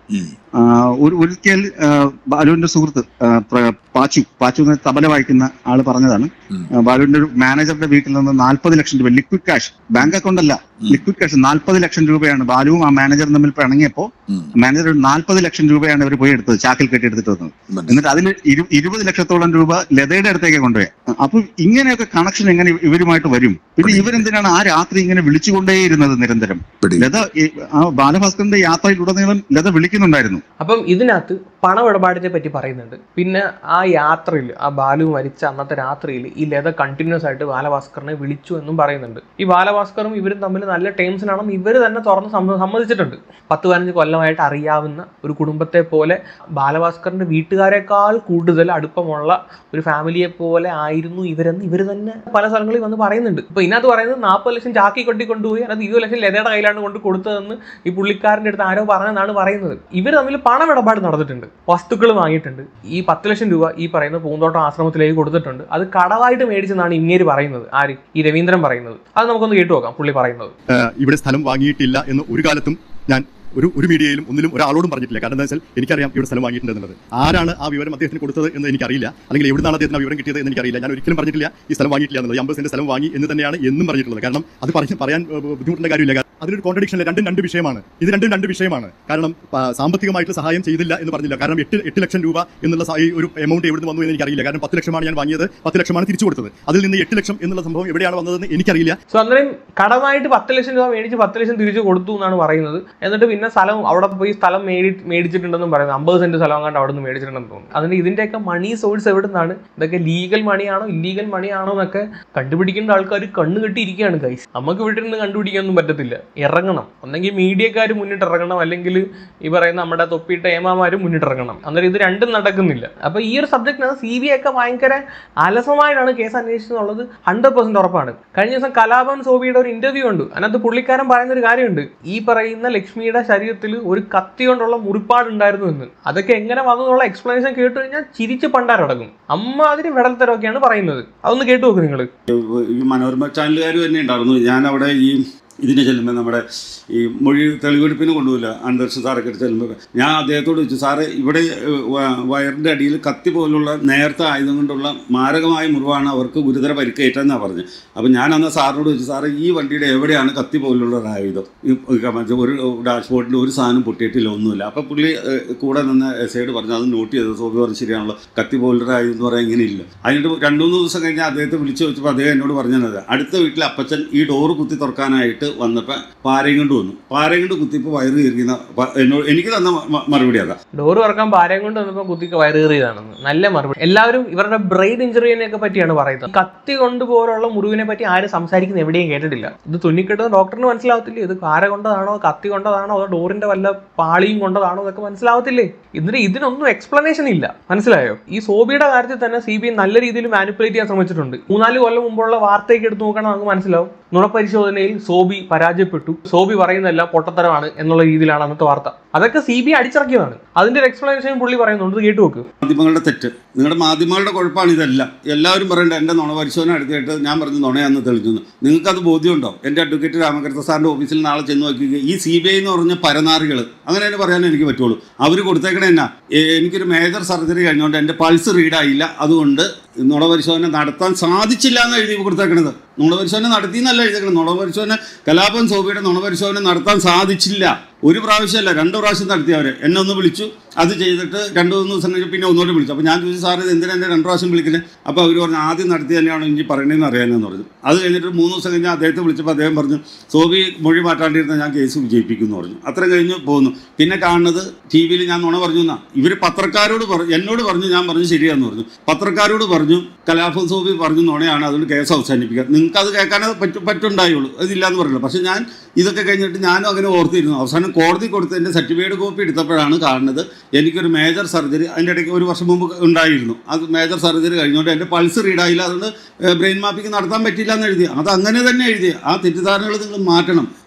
ആ, ഒരു ഒരിക്കൽ ആ, ബാലുവിന്റെ സുഹൃത്ത് ആ, പ്ര- പാച്ചു പാച്ചു എന്ന തബല വായിക്കുന്ന ആള് പറഞ്ഞതാണ് ആ, ബാലുവിന്റെ ഒരു മാനേജറുടെ വീട്ടിൽ നിന്ന് നാൽപ്പത് ലക്ഷം രൂപ ലിക്വിഡ് ക്യാഷ് ബാങ്ക് അക്കൗണ്ട് അല്ല ലിക്വിഡ് ക്യാഷ് നാൽപ്പത് ലക്ഷം രൂപയാണ് ബാലുവും ആ മാനേജറും തമ്മിൽ പിണങ്ങിയപ്പോ മാനേജർ ഒരു നാൽപ്പത് ലക്ഷം രൂപയാണ് ഇവർ പോയി എടുത്തത് ചാക്കിൽ കെട്ടി എടുത്തിട്ട് വന്നത് എന്നിട്ട് അതിൽ ഇരു- ഇരുപത് ലക്ഷത്തോളം രൂപ ലതയുടെ അടുത്തേക്ക് കൊണ്ടുപോയി അപ്പൊ ഇങ്ങനെയൊക്കെ കണക്ഷൻ എങ്ങനെ ഇവരുമായിട്ട് വരും പിന്നെ ഇവരെന്തിനാണ് ആ രാത്രി ഇങ്ങനെ വിളിച്ചുകൊണ്ടേയിരുന്നത് നിരന്തരം ലത ഈ- ആ ബാലഭാസ്കറിന്റെ യാത്രയിലുടനീളം ലത വിളിക്കുന്നുണ്ടായിരുന്നു അപ്പം ഇതിനകത്ത് പണമിടപാടിനെ പറ്റി പറയുന്നുണ്ട് പിന്നെ ആ യാത്രയിൽ ആ ബാലു മരിച്ച അന്നത്തെ രാത്രിയിൽ ഈ ലത കണ്ടിന്യൂസ് ആയിട്ട് ബാലഭാസ്കറിനെ വിളിച്ചു എന്നും പറയുന്നുണ്ട് ഈ ബാലഭാസ്കറും ഇവരും തമ്മിൽ നല്ല ടേംസിനാണെന്ന് ഇവർ തന്നെ തുറന്ന് സമ്മ- സമ്മതിച്ചിട്ടുണ്ട് പത്ത് പതിനഞ്ച് കൊല്ലമായിട്ട് അറിയാവുന്ന ഒരു കുടുംബത്തെ പോലെ ബാലഭാസ്കറിന്റെ വീട്ടുകാരെക്കാൾ കൂടുതൽ അടുപ്പമുള്ള ഒരു ഫാമിലിയെ പോലെ ആയിരുന്നു ഇവരെന്ന് ഇവർ തന്നെ പല സ്ഥലങ്ങളിൽ വന്ന് പറയുന്നുണ്ട് ഇപ്പൊ ഇതിനകത്ത് പറയുന്നത് നാൽപ്പത് ലക്ഷം ചാക്കി കൊട്ടി കൊണ്ടുപോയി അതിനകത്ത് ഇരുപത് ലക്ഷം ലതയുടെ കയ്യിലാണ് കൊണ്ട് കൊടുത്തതെന്ന് ഈ പുള്ളിക്കാരൻ്റെ അടുത്ത് ആരോ പറഞ്ഞെന്നാണ് പറയുന്നത് ഇവർ തമ്മിൽ പണമിടപാട് നടന്നിട്ടുണ്ട് വസ്തുക്കൾ വാങ്ങിയിട്ടുണ്ട് ഈ പത്ത് ലക്ഷം രൂപ ഈ പറയുന്ന പൂന്തോട്ടം ആശ്രമത്തിലേക്ക് കൊടുത്തിട്ടുണ്ട് അത് കടവായിട്ട് മേടിച്ചെന്നാണ് ഇങ്ങേര് പറയുന്നത് ആര് ഈ രവീന്ദ്രൻ പറയുന്നത് അത് നമുക്കൊന്ന് കേട്ടു നോക്കാം പുള്ളി പറയുന്നത് ഏഹ് ഇവിടെ സ്ഥലം വാങ്ങിയിട്ടില്ല എന്ന് ഒരു കാലത്തും ഞാൻ ഒരു ഒരു മീഡിയയിലും ഒന്നിലും ഒരാളോടും പറഞ്ഞിട്ടില്ല കാരണം എന്താ വെച്ചാൽ എനിക്കറിയാം ഇവിടെ സ്ഥലം വാങ്ങിയിട്ടുണ്ട് എന്നുള്ളത് ആരാണ് ആ വിവരം അദ്ദേഹത്തിന് കൊടുത്തത് എന്ന് എനിക്കറിയില്ല അല്ലെങ്കിൽ എവിടുന്നാണ് അദ്ദേഹത്തിന് ആ വിവരം കിട്ടിയത് എന്ന് എനിക്കറിയില്ല ഞാൻ ഒരിക്കലും പറഞ്ഞിട്ടില്ല ഈ സ്ഥലം വാങ്ങിയിട്ടില്ല എന്നുള്ളത് ഈ അമ്പത് സെന്റ് സ്ഥലം വാങ്ങി എന്ന് തന്നെയാണ് എന്നും പറഞ്ഞിട്ടുള്ളത് കാരണം അത് പറഞ്ഞ് പറയാൻ ഏഹ്, ബുദ്ധിമുട്ടുള്ള കാര്യമില്ല കാരണം അതിനൊരു കോൺട്രഡിക്ഷൻ രണ്ടും രണ്ട് വിഷയമാണ് ഇത് രണ്ടും രണ്ട് വിഷയമാണ് കാരണം ആ, സാമ്പത്തികമായിട്ട് സഹായം ചെയ്തില്ല എന്ന് പറഞ്ഞില്ല കാരണം എട്ട് എട്ട് ലക്ഷം രൂപ എന്നുള്ള സ- ഈ ഒരു എമൗണ്ട് എവിടെ വന്നു എന്ന് എനിക്കറിയില്ല കാരണം പത്ത് ലക്ഷമാണ് ഞാൻ വാങ്ങിയത് പത്ത് ലക്ഷമാണ് തിരിച്ചു കൊടുത്തത് അതിൽ നിന്ന് എട്ട് ലക്ഷം എന്നുള്ള സംഭവം എവിടെയാണ് വന്നതെന്ന് എനിക്കറിയില്ല സോ അന്നേരം കടമായിട്ട് പത്ത് ലക്ഷം രൂപ മേടിച്ച് പത്ത് ലക്ഷം തിരിച്ചു കൊടുത്തു എന്നാണ് പറയുന്നത് എന്നിട്ട് പിന്നെ സ്ഥലം അവിടെ പോയി സ്ഥലം മേടി മേടിച്ചിട്ടുണ്ടെന്നും പറയുന്നത് അമ്പത് സെന്റ് സ്ഥലം കണ്ട് അവിടെ നിന്ന് മേടിച്ചിട്ടുണ്ടെന്ന് തോന്നുന്നു അതിന് ഇതിന്റെയൊക്കെ മണി സോഴ്സ് എവിടെ നിന്നാണ് ഇതൊക്കെ ലീഗൽ മണിയാണോ ഇല്ലീഗൽ മണിയാണോ എന്നൊക്കെ കണ്ടുപിടിക്കേണ്ട ആൾക്കാർ കണ്ണു കെട്ടിയിരിക്കുകയാണ് ഗൈസ് നമുക്ക് വീട്ടിൽ നിന്ന് കണ്ടുപിടിക്കാനൊന്നും പറ്റത്തില്ല ഇറങ്ങണം ഒന്നെങ്കിൽ മീഡിയക്കാർ മുന്നിട്ട് ഇറങ്ങണം അല്ലെങ്കിൽ ഈ പറയുന്ന നമ്മുടെ തൊപ്പിയിട്ട ഏമാമാരും മുന്നിട്ട് ഇറങ്ങണം അന്നേരം ഇത് രണ്ടും നടക്കുന്നില്ല അപ്പൊ ഈ ഒരു സബ്ജക്റ്റിനകത്ത് സി ബി ഒക്കെ ഭയങ്കര അലസമായിട്ടാണ് കേസ് അന്വേഷിച്ചെന്നുള്ളത് ഹൺഡ്രഡ് പെർസെന്റ് ഉറപ്പാണ് കഴിഞ്ഞ ദിവസം കലാഭവൻ സോബിയുടെ ഒരു ഇന്റർവ്യൂ ഉണ്ട് അതിനകത്ത് പുള്ളിക്കാരൻ പറയുന്ന ഒരു കാര്യമുണ്ട് ഈ പറയുന്ന ലക്ഷ്മിയുടെ ശരീരത്തിൽ ഒരു കത്തി കൊണ്ടുള്ള മുറിപ്പാടുണ്ടായിരുന്നു എന്ന് അതൊക്കെ എങ്ങനെ വന്നു എന്നുള്ള എക്സ്പ്ലനേഷൻ കേട്ട് കഴിഞ്ഞാൽ ചിരിച്ച് പണ്ടാരടങ്ങും അമ്മ അതിന് വിടൽത്തരമൊക്കെയാണ് പറയുന്നത് അതൊന്ന് കേട്ടു നോക്ക് നിങ്ങൾ ഈ മനോരമ ചാനലുകാർ തന്നെ ഉണ്ടായിരുന്നു ഞാൻ അവിടെ ഈ ഇതിന് ചെല്ലുമ്പോൾ നമ്മുടെ ഈ മൊഴി തെളിവെടുപ്പിന് കൊണ്ടുപോയില്ല അന്തരീക്ഷ സാറൊക്കെ എടുത്ത് ചെല്ലുമ്പോൾ ഞാൻ അദ്ദേഹത്തോട് ചോദിച്ചു സാറ് ഇവിടെ ഏഹ്, വ- വയറിൻ്റെ അടിയിൽ കത്തി പോലുള്ള നേർത്ത ആയുധം കൊണ്ടുള്ള മാരകമായ മുറിവാണ് അവർക്ക് ഗുരുതര പരിക്കേറ്റെന്നാണ് പറഞ്ഞത് അപ്പം ഞാൻ അന്ന് സാറിനോട് ചോദിച്ചു സാറ് ഈ വണ്ടിയുടെ എവിടെയാണ് കത്തി പോലുള്ള ഒരു ആയുധം ഈ മറ്റേ ഒരു ഡാഷ്ബോർഡിൽ ഒരു സാധനം പൊട്ടിയിട്ടില്ല ഒന്നുമില്ല അപ്പം പുള്ളി ഏഹ്, കൂടെ നിന്ന് എസ് ഐയോട് പറഞ്ഞു അത് നോട്ട് ചെയ്തത് സോബി പറഞ്ഞു ശരിയാണല്ലോ കത്തി പോലുള്ള ആയുധം എന്ന് പറയാൻ ഇങ്ങനെ ഇല്ല അതിനിട്ട് രണ്ടു മൂന്ന് ദിവസം കഴിഞ്ഞ് അദ്ദേഹത്തെ വിളിച്ചു ചോദിച്ചപ്പോൾ അദ്ദേഹം എന്നോട് പറഞ്ഞത് അടുത്ത വീട്ടിലെ അപ്പച്ചൻ ഈ ഡോറ് കുത്തി തുറക്കാനായിട്ട് വന്നപ്പോൾ പാരയും കൊണ്ട് വന്നു പാരയും കൊണ്ട് കുത്തിയപ്പോൾ വയറ് കീറിക്കുന്ന പ- എന്നോട് എനിക്ക് തന്ന മ- മ- മറുപടി അതാ ഡോറ് തുറക്കാൻ പാരയും കൊണ്ട് വന്നപ്പോൾ കുത്തിക്ക് വയറേറിയതാണെന്ന് നല്ല മറുപടി എല്ലാവരും ഇവരുടെ ബ്രെയിൻ ഇഞ്ചുറിനെ പറ്റിയാണ് പറയുന്നത് കത്തി കൊണ്ടുപോലുള്ള മുറിവിനെ പറ്റി ആരും സംസാരിക്കുന്ന എവിടെയും കേട്ടിട്ടില്ല ഇത് തുന്നിക്കെട്ടുന്ന ഡോക്ടറിന് മനസ്സിലാവത്തില്ലേ ഇത് കാര കൊണ്ടതാണോ കത്തി കൊണ്ടതാണോ അതോ ഡോറിന്റെ വല്ല പാളിയും കൊണ്ടതാണോ എന്നൊക്കെ മനസ്സിലാവത്തില്ലേ ഇതിന് ഇതിനൊന്നും എക്സ്പ്ലനേഷൻ ഇല്ല മനസ്സിലായോ ഈ സോബിയുടെ കാര്യത്തിൽ തന്നെ സി ബി ഐ നല്ല രീതിയിൽ മാനിപ്പുലേറ്റ് ചെയ്യാൻ ശ്രമിച്ചിട്ടുണ്ട് മൂന്നാല് കൊല്ലം മുമ്പുള്ള വാർത്തയൊക്കെ എടുത്ത് നോക്കണം നമുക്ക് മനസ്സിലാവും നുണപരിശോധനയിൽ സോബി പരാജയപ്പെട്ടു സോബി പറയുന്നതെല്ലാം പൊട്ടത്തരമാണ് എന്നുള്ള രീതിയിലാണ് അന്നത്തെ വാർത്ത അതൊക്കെ സി ബി ഐ അടിച്ചിറക്കിയതാണ് അതിന്റെ ഒരു എക്സ്പ്ലനേഷൻ പുള്ളി പറയുന്നുണ്ട് ഇത് കേട്ടു നോക്ക് മാധ്യമങ്ങളുടെ തെറ്റ് നിങ്ങളുടെ മാധ്യമങ്ങളുടെ കുഴപ്പമാണ് ഇതെല്ലാം എല്ലാവരും പറയേണ്ട എൻ്റെ നുണ പരിശോധന എടുത്തിട്ട് ഞാൻ പറഞ്ഞു നുണയാന്ന് തെളിഞ്ഞു നിങ്ങൾക്കത് ബോധ്യമുണ്ടോ എൻ്റെ അഡ്വക്കേറ്റ് രാമകൃഷ്ണ സാറിൻ്റെ ഓഫീസിൽ നാളെ ചെന്ന് നോക്കിക്കുക ഈ സി ബി ഐ എന്ന് പറഞ്ഞ പരനാറികൾ അങ്ങനെ തന്നെ പറയാനേ എനിക്ക് പറ്റുള്ളൂ അവർ കൊടുത്തേക്കണേ എന്നാ എ- എനിക്കൊരു മേജർ സർജറി കഴിഞ്ഞുകൊണ്ട് എൻ്റെ പൾസ് റീഡായില്ല അതുകൊണ്ട് നുണ പരിശോധന നടത്താൻ സാധിച്ചില്ല എന്ന് എഴുതി കൊടുത്തേക്കണത് നുണ പരിശോധന നടത്തി എന്നല്ല എഴുതിയേക്കണത് നുണ പരിശോധന കലാപം സോബിയുടെ നുണ പരിശോധന നടത്താൻ സാധിച്ചില്ല ഒരു പ്രാവശ്യമല്ല രണ്ട് പ്രാവശ്യം നടത്തി അവർ എന്നെ ഒന്ന് വിളിച്ചു അത് ചെയ്തിട്ട് രണ്ട് മൂന്ന് ദിവസം കഴിഞ്ഞ് പിന്നെ ഒന്നുകൂടി വിളിച്ചു അപ്പോൾ ഞാൻ ചോദിച്ചു സാർ ഇത് എന്തിനാ എന്നെ രണ്ട് പ്രാവശ്യം വിളിക്കുന്നത് അപ്പോൾ അവർ പറഞ്ഞു ആദ്യം നടത്തി തന്നെയാണോ ഇനി പറയണതെന്ന് അറിയാനെന്ന് പറഞ്ഞു അത് കഴിഞ്ഞിട്ട് മൂന്ന് ദിവസം കഴിഞ്ഞ് അദ്ദേഹത്തെ വിളിച്ചപ്പോൾ അദ്ദേഹം പറഞ്ഞു സോബി മൊഴി മാറ്റാണ്ടിരുന്ന ഞാൻ കേസ് വിജയിപ്പിക്കും എന്ന് പറഞ്ഞു അത്ര കഴിഞ്ഞ് പോകുന്നു പിന്നെ കാണുന്നത് ടി വിയിൽ ഞാൻ നുണ പറഞ്ഞു എന്നാ ഇവർ പത്രക്കാരോട് പറഞ്ഞു എന്നോട് പറഞ്ഞു ഞാൻ പറഞ്ഞു ശരിയാന്ന് പറഞ്ഞു പത്രക്കാരോട് പറഞ്ഞു കലാഭവൻ സോബി പറഞ്ഞു നുണയാണ് അതുകൊണ്ട് കേസ് അവസാനിപ്പിക്കുക നിങ്ങൾക്ക് അത് കേൾക്കാനേ പറ്റു പറ്റുണ്ടായുള്ളൂ അതില്ലാന്ന് പറഞ്ഞില്ല പക്ഷെ ഞാൻ ഇതൊക്കെ കഴിഞ്ഞിട്ട് ഞാനും അങ്ങനെ ഓർത്തിരുന്നു അവസാനം കോടതി കൊടുത്തതിൻ്റെ സർട്ടിഫിക്കറ്റ് കോപ്പി എടുത്തപ്പോഴാണ് കാണുന്നത് എനിക്കൊരു മേജർ സർജറി അതിൻ്റെ ഇടയ്ക്ക് ഒരു വർഷം മുമ്പ് ഉണ്ടായിരുന്നു അത് മേജർ സർജറി കഴിഞ്ഞുകൊണ്ട് എൻ്റെ പൾസ് റീഡായില്ല അതുകൊണ്ട് ബ്രെയിൻ മാപ്പിംഗ് നടത്താൻ പറ്റില്ല എന്ന് എഴുതി അത് അങ്ങനെ തന്നെ എഴുതി ആ തെറ്റിദ്ധാരണകൾ നിങ്ങൾ മാറ്റണം